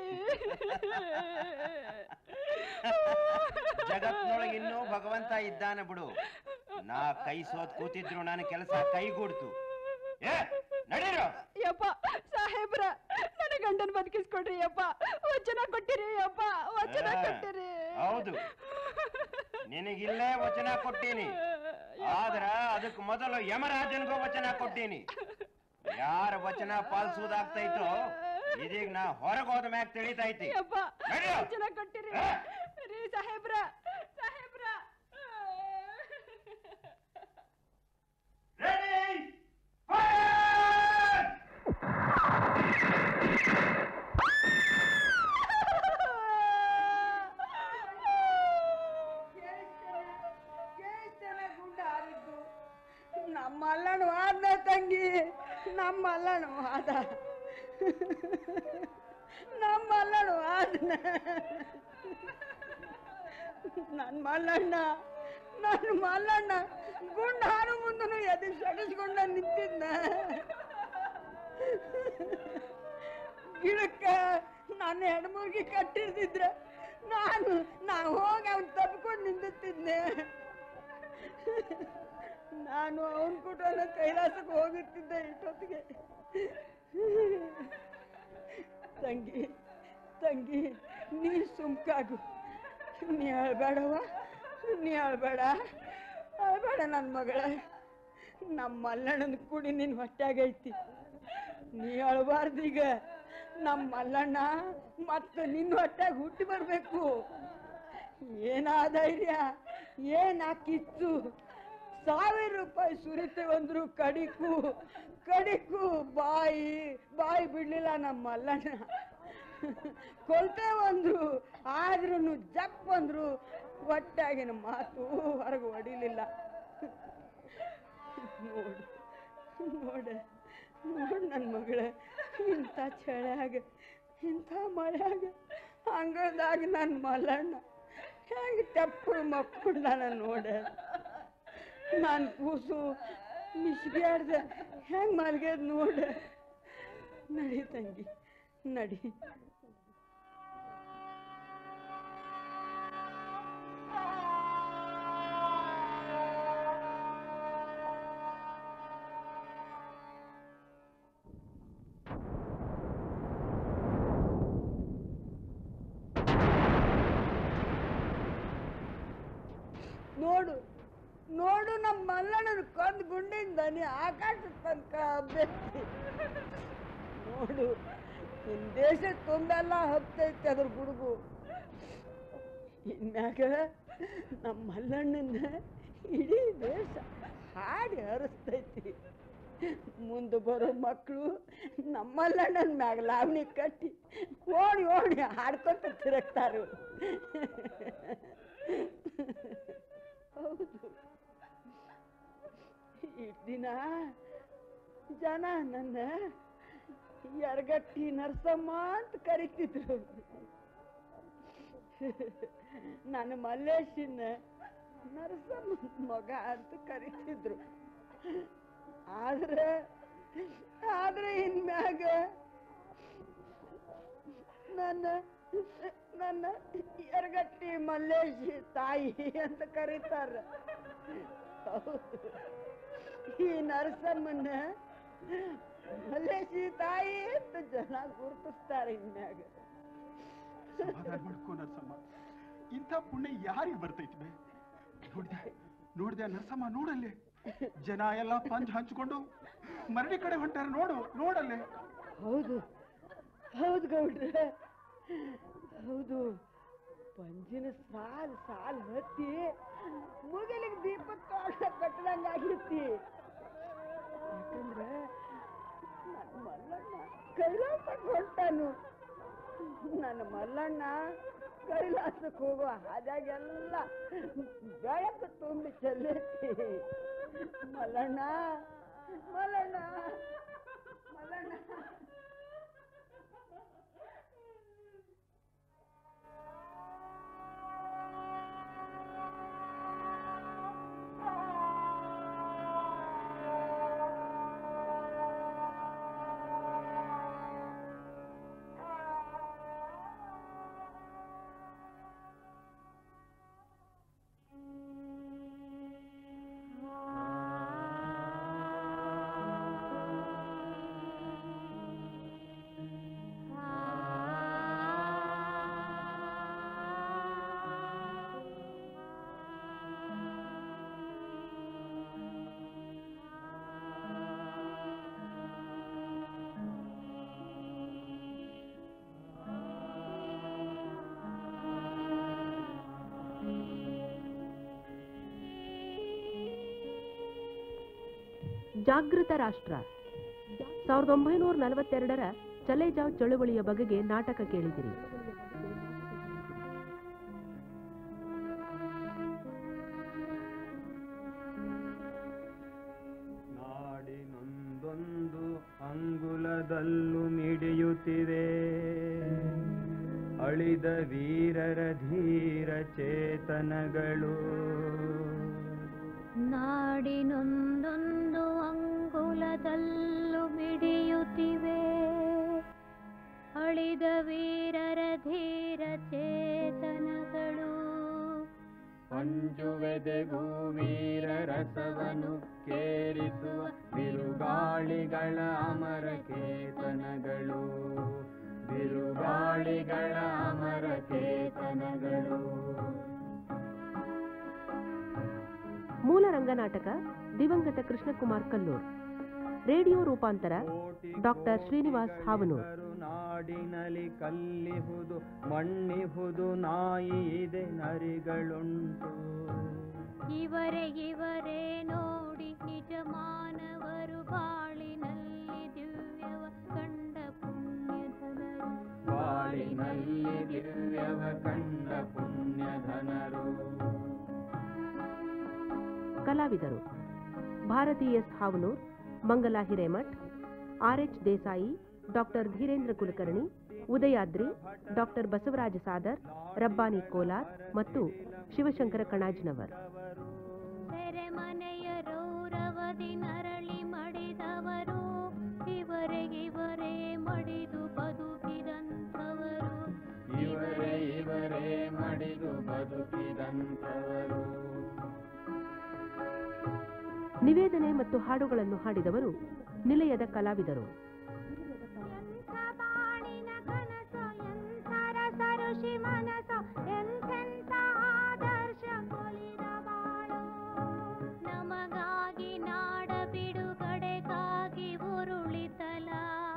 ಜಗತ್ನೊಳಗೆ ಇನ್ನೂ ಭಗವಂತ ಇದ್ದಾನೆ ಬಿಡು ನಾ ಕೈ ಸೋತ್ ಕೂತಿದ್ರು ನನ್ನ ಕೆಲಸ ಕೈಗೂಡ್ತು ಏ ನಡೀರೋ ಯಪ್ಪ ಸಾಹೇಬ್ರ ನನ್ನ ಗಂಡನ್ ಬದುಕಿಸ್ಕೊಡ್ರಿ ಯಪ್ಪ ವಚನ ಕೊಟ್ಟಿರಿ ಯಪ್ಪ ವಚನ ಆ, ಕೊಟ್ಟಿರಿ ಹೌದು ನಿನಗಿಲ್ಲೇ ವಚನ ಕೊಟ್ಟೀನಿ ಆದ್ರ ಅದಕ್ಕೆ ಮೊದಲು ಯಮರಾಜನ್ಗೂ ವಚನ ಕೊಟ್ಟೀನಿ ಯಾರ ವಚನ ಪಾಲಿಸುವುದಾಗ್ತೈತೋ ಇದೀಗ ನಾ ಹೊರಗೆ ಹೋದ ಮ್ಯಾಗ ತಿಳಿತೈತಿ ಯಪ್ಪ ನಡ್ಯೋ. ವಚನ ಕೊಟ್ಟಿರಿ ರೀ ಸಾಹೇಬ್ರ ಸಾಹೇಬ್ರ ಗುಂಡ ಹಾರಿದ್ದು ನಮ್ಮ ಅಲ್ಲನು ಆದ್ನ ತಂಗಿ ನಮ್ಮ ಅಲ್ಲನು ಆದ ನಮ್ಮ ಅಲ್ಲನು ಆದ್ನ ನನ್ನ ಮಲ್ಲಣ್ಣ ನನ್ನ ಮಲ್ಲಣ್ಣ ಗುಂಡ ಹಾರು ಮುಂದನು ಎದೆ ಸಡಿಸ್ಕೊಂಡ ನಿಂತಿದ್ನ ಗಿಡಕ್ಕ ನನ್ನ ಹೆಣ್ಮಗಿ ಕಟ್ಟಿರ್ತಿದ್ರ ನಾನು ನಾ ಹೋಗಿ ಅವ್ನು ತಪ್ಕೊಂಡು ನಿಂತಿದ್ದೆ ನಾನು ಅವನ ಕುಟುಂಬ ಕೈಲಾಸಕ್ಕೆ ಹೋಗುತ್ತಿದ್ದೆ ಇಷ್ಟೊತ್ತಿಗೆ ತಂಗಿ ತಂಗಿ ನೀ ಸುಮ್ಕಾಗು ನೀ ಅಳ್ಬೇಡವ ನೀ ಅಳ್ಬೇಡ ಅಳ್ಬೇಡ ನನ್ನ ಮಗಳ ನಮ್ಮ ಮಲ್ಲಣ್ಣನ ಕುಡಿ ನಿನ್ನ ಹೊಟ್ಟಾಗೈತಿ ನೀ ಅಳಬಾರ್ದು ಈಗ ನಮ್ಮ ಮಲ್ಲಣ್ಣ ಮತ್ತೆ ನಿನ್ನ ಹೊಟ್ಟಾಗ ಹುಟ್ಟಿ ಬರಬೇಕು ಏನಾ ಧೈರ್ಯ ಏನಾ ಕಿಚ್ಚು ಸಾವಿರ ರೂಪಾಯಿ ಸುರಿತೇವಂದ್ರು ಕಡಿಕು ಕಡಿಕು ಬಾಯಿ ಬಾಯಿ ಬಿಡ್ಲಿಲ್ಲ ನಮ್ಮ ಮಲ್ಲಣ್ಣ ಕೊಲ್ತೇವಂದ್ರು ಆದ್ರೂ ಜಪ್ ಬಂದ್ರು ಒಟ್ಟಾಗಿನ ಮಾತು ಹೊರಗೆ ಹೊಡಿಲಿಲ್ಲ ನೋಡು ನೋಡ ನೋಡು ನನ್ನ ಮಗಳ ಇಂಥ ಚಳ್ಯಾಗ ಇಂಥ ಮಳ್ಯಾಗ ಅಂಗಳದಾಗ ನನ್ನ ಮಲ್ಲಣ್ಣ ಹೆಂಗೆ ತೆಪ್ಪು ಮಕ್ಕೊಂಡಾನ ನೋಡ ನಾನು ಕೂಸು ಮಿಸ್ಗ್ಯಾಡ್ದೆ ಹೆಂಗೆ ಮಲ್ಗ್ಯದ ನೋಡ ನಡಿ ತಂಗಿ ನಡಿ ನೋಡು ನೋಡು ನಮ್ಮ ಮಲ್ಲಣ್ಣನ ಕೊಂದ್ ಗುಂಡಿಂದ ನೀ ಆಕಾಶ ತನಕ ಬೆತ್ತಿ ನೋಡು ನಿನ್ ದೇಶ ತುಂಬೆಲ್ಲ ಹತ್ತೈತಿ ಅದ್ರ ಗುಡುಗು ಇನ್ಮ್ಯಾಗ ನಮ್ಮ ಮಲ್ಲಣ್ಣನ ಇಡೀ ದೇಶ ಹಾಡಿ ಹರಿಸ್ತೈತಿ ಮುಂದೆ ಬರೋ ಮಕ್ಕಳು ನಮ್ಮ ಮಲ್ಲಣ್ಣನ ಮ್ಯಾಗ ಲಾವಣಿ ಕಟ್ಟಿ ಓಡಿ ಓಡಿ ಹಾಡ್ಕೊತ ತಿರುಗ್ತಾರು ಹೌದು ಇಷ್ಟ್ ದಿನ ಜನ ನನ್ನ ಎರಗಟ್ಟಿ ನರಸಮ್ಮ ಅಂತ ಕರಿತಿದ್ರು ನನ್ನ ಮಲ್ಲೇಶಿನ ನರಸಮ್ಮ ಮಗ ಅಂತ ಕರಿತಿದ್ರು ಆದ್ರೆ ಆದ್ರೆ ಇನ್ಮ್ಯಾಗ ನನ್ನ ನನ್ನ ಎರಗಟ್ಟಿ ಮಲ್ಲೇಶಿ ತಾಯಿ ಅಂತ ಕರೀತಾರ ಹೌದು. ಈ ನರಸಮ್ಮನ್ನ ಮಲ್ಲೇಶಿ ತಾಯಿ ಅಂತ ಜನ ಗುರುತಿಸ್ತಾರೆ ಇನ್ಮ್ಯಾಗ ಸಮಾಧಾನ ಮಾಡ್ಕೋ ನರಸಮ್ಮ ಇಂಥ ಪುಣ್ಯ ಯಾರಿಗೆ ಬರ್ತೈತಿ ಬೇ ನೋಡ್ದೆ ನೋಡ್ದೆ ನರಸಮ್ಮ ನೋಡಲ್ಲೇ ಜನ ಎಲ್ಲ ಪಂಚ್ ಹಂಚ್ಕೊಂಡು ಮರಡಿ ಕಡೆ ಹೊಂಟಾರ ನೋಡು ನೋಡಲ್ಲೇ ಹೌದು ಹೌದು ಗೌಡ್ರೆ ಹೌದು ಪಂಜಿನ ಸಾಲ್ ಸಾಲ್ ಹತ್ತಿ ಮುಗಿಲಿಗೆ ದೀಪ ತೋಟ ಕಟ್ಟದಂಗ ಆಗಿರ್ತಿ ಯಾಕಂದ್ರೆ ನನ್ನ ಮಲ್ಲಣ್ಣ ಕೈಲಾಸಕ್ಕೆ ಹೊಂಟಾನು ನನ್ನ ಮಲ್ಲಣ್ಣ ಕೈಲಾಸಕ್ಕೆ ಹೋಗುವ ಹಾದಾಗೆಲ್ಲ ಬೆಳಕು ತುಂಬಿ ಚೆಲ್ಲೈತಿ ಮಲ್ಲಣ್ಣ ಮಲ್ಲಣ್ಣ ಮಲ್ಲಣ್ಣ ಜಾಗೃತ ರಾಷ್ಟ್ರ ಸಾವಿರದ ಒಂಬೈನೂರ ನಲವತ್ತೆರಡರ ಚಲೇಜಾವ್ ಚಳುವಳಿಯ ಬಗೆಗೆ ನಾಟಕ ಕೇಳಿದಿರಿ ನಾಡಿನೊಂದೊಂದು ಅಂಗುಲದಲ್ಲೂ ಮಿಡಿಯುತ್ತಿದೆ ಅಳಿದ ವೀರರ ಧೀರ ಚೇತನಗಳು ನಾಡಿನೊಂದೊಂದು ಅಂಗುಲದಲ್ಲೂ ಮಿಡಿಯುತ್ತಿವೆ ಅಳಿದ ವೀರರ ಧೀರ ಚೇತನಗಳು ಅಂಜುವೆದೆಗೂ ವೀರ ರಸವನು ಕೇರಿಸುವ ಬಿರುಗಾಳಿಗಳ ಅಮರ ಕೇತನಗಳು ಬಿರುಗಾಳಿಗಳ ಅಮರ ಕೇತನಗಳು ಮೂಲ ರಂಗನಾಟಕ ದಿವಂಗತ ಕೃಷ್ಣಕುಮಾರ್ ಕಲ್ಲೂರ್ ರೇಡಿಯೋ ರೂಪಾಂತರ ಡಾಕ್ಟರ್ ಶ್ರೀನಿವಾಸ್ ಹಾವನೂರ್ ನಾಡಿನಲ್ಲಿ ಕಲ್ಲಿಹುದು ಮಣ್ಣಿಹುದು ನಾಯಿ ಇದೆ ನರಿಗಳುಂಟು ಇವರೇ ಇವರೇ ನೋಡಿ ನಿಜ ಮಾನವರು ಬಾಳಿನಲ್ಲಿ ದಿವ್ಯವ ಕಂಡ ಪುಣ್ಯಧನರು ಬಾಳಿನಲ್ಲಿ ದಿವ್ಯವ ಕಂಡ ಪುಣ್ಯಧನರು ಕಲಾವಿದರು Bharathi S Havanur Mangala Hiremath R H Desai doctor Dheerendra Kulkarni Udayadri doctor Basavaraja Sadar Rabbani Kolar ಮತ್ತು ಶಿವಶಂಕರ ಕಣಾಜ್ನವರ್ ಸೆರೆಮನೆಯ ರೌರವದಿ ನರಳಿ ಮಡಿದವರು ಇವರೇ ಇವರೇ ಮಡಿದು ಬದುಕಿದಂಥವರು ಇವರೇ ಇವರೇ ಮಡಿದು ಬದುಕಿದಂಥವರು ನಿವೇದನೆ ಮತ್ತು ಹಾಡುಗಳನ್ನು ಹಾಡಿದವರು ನಿಲಯದ ಕಲಾವಿದರು ಸರಸರುಷಿ ಮನಸೋ ಎಂತೆಂತ ಆದರ್ಶ ಕೊಲಿದ ಬಾಳು ನಮಗಾಗಿ ನಾಡ ಬಿಡುಗಡೆಗಾಗಿ ಉರುಳಿತಲ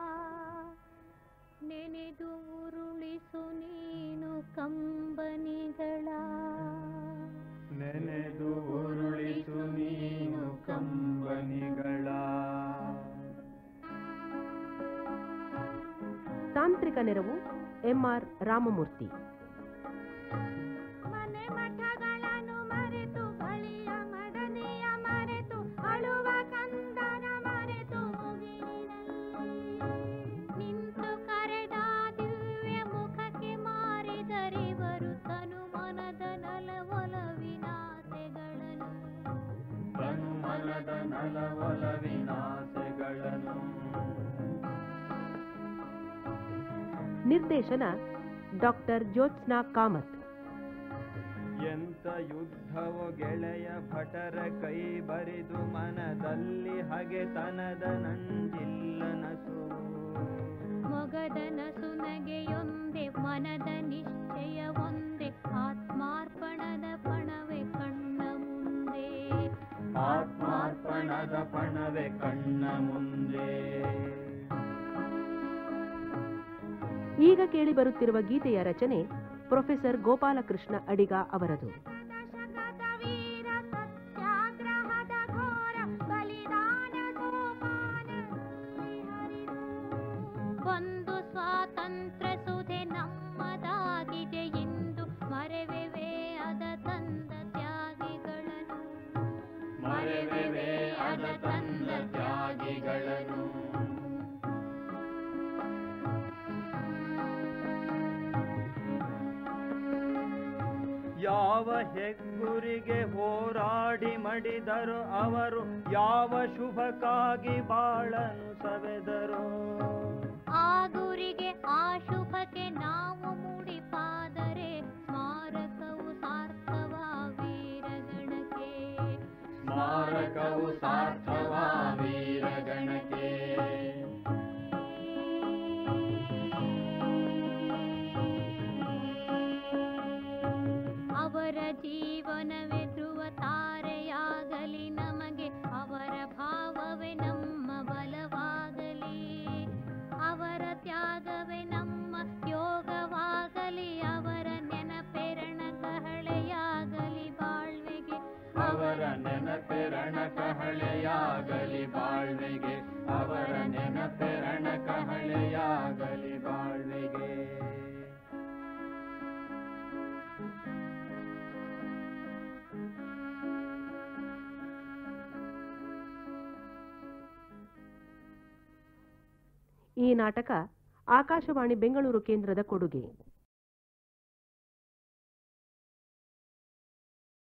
ನೆನೆದು ಉರುಳಿಸು ನೀನು ಕಂಬನಿಗಳ ನೆನೆದು ಉರುಳಿಸು ನೀನು ಕಂಬನಿಗಳ ತಾಂತ್ರಿಕ ನೆರವು ಎಂಆರ್ ರಾಮಮೂರ್ತಿ ಮನೆ ಮಠಗಳನ್ನು ಮರೆತು ಬಳಿಯ ಮಡನೆಯ ಮರೆತು ಅಳುವ ಕಂದನ ಮರೆತು ಮುಗಿಲಿನಲ್ಲಿ ನಿಂತು ಕರೆದ ದಿವ್ಯ ಮುಖಕ್ಕೆ ಮಾರಿದರಿವರು ತನು ಮನದ ನಲವೊಲವಿನಾಸೆಗಳನ್ನು ತನು ಮನದ ನಲವೊಲವಿನಾಸೆಗಳನ್ನು ನಿರ್ದೇಶನ ಡಾಕ್ಟರ್ ಜ್ಯೋತ್ಸ್ನಾ ಕಾಮತ್ ಎಂತ ಯುದ್ಧವು ಗೆಳೆಯ ಭಟರ ಕೈ ಬರಿದು ಮನದಲ್ಲಿ ಹಗೆತನದ ನಂಜಿಲ್ಲ ನಸು ಮೊಗದ ನಸುನಗೆಯೊಂದೆ ಮನದ ನಿಶ್ಚಯ ಒಂದೆ ಆತ್ಮಾರ್ಪಣದ ಪಣವೆ ಕಣ್ಣ ಮುಂದೆ ಆತ್ಮಾರ್ಪಣದ ಪಣವೆ ಕಣ್ಣ ಮುಂದೆ ಈಗ ಕೇಳಿಬರುತ್ತಿರುವ ಗೀತೆಯ ರಚನೆ ಪ್ರೊಫೆಸರ್ ಗೋಪಾಲಕೃಷ್ಣ ಅಡಿಗ ಅವರದು ವೀರ ಸತ್ಯಾಗ್ರಹದ ಘೋರ ಬಲಿದಾನ ಸೋಪಾನದಲ್ಲಿ ಹರಿದು ಒಂದು ಸ್ವಾತಂತ್ರ್ಯ ಸುಧೆ ನಮ್ಮದಾಗಿದೆ ಎಂದು ಮರೆವೆವೆ ಅದ ತಂದ ತ್ಯಾಗಿಗಳನ್ನು ಮರೆವೆವೆ ಅದ ತಂದ ತ್ಯಾಗಿಗಳನ್ನು ಯಾವ ಹೆಗ್ಗುರಿಗೆ ಹೋರಾಡಿ ಮಡಿದರು ಅವರು ಯಾವ ಶುಭಕ್ಕಾಗಿ ಬಾಳನು ಸವೆದರು ಆ ಗುರಿಗೆ ಆ ಶುಭಕ್ಕೆ ನಾವು ಮುಡಿಪಾದರೆ ಸ್ಮಾರಕವು ಸಾರ್ಥವ ವೀರಗಣಕ್ಕೆ ಸ್ಮಾರಕವು ಸಾರ್ಥವ ವೀರಗಣಕ್ಕೆ ಅವರ ಜೀವನವೇ ಧ್ರುವ ತಾರೆಯಾಗಲಿ ನಮಗೆ ಅವರ ಭಾವವೇ ನಮ್ಮ ಬಲವಾಗಲಿ ಅವರ ತ್ಯಾಗವೇ ನಮ್ಮ ಯೋಗವಾಗಲಿ ಅವರ ನೆನಪೆರಣ ಕಹಳೆಯಾಗಲಿ ಬಾಳ್ವೆಗೆ ಅವರ ನೆನಪೆರಣ ಕಹಳೆಯಾಗಲಿ ಬಾಳ್ವೆಗೆ ಅವರ ನೆನಪೆರಣ ಕಹಳೆಯಾಗಲಿ ಬಾಳ್ವೆಗೆ ಈ ನಾಟಕ ಆಕಾಶವಾಣಿ ಬೆಂಗಳೂರು ಕೇಂದ್ರದ ಕೊಡುಗೆ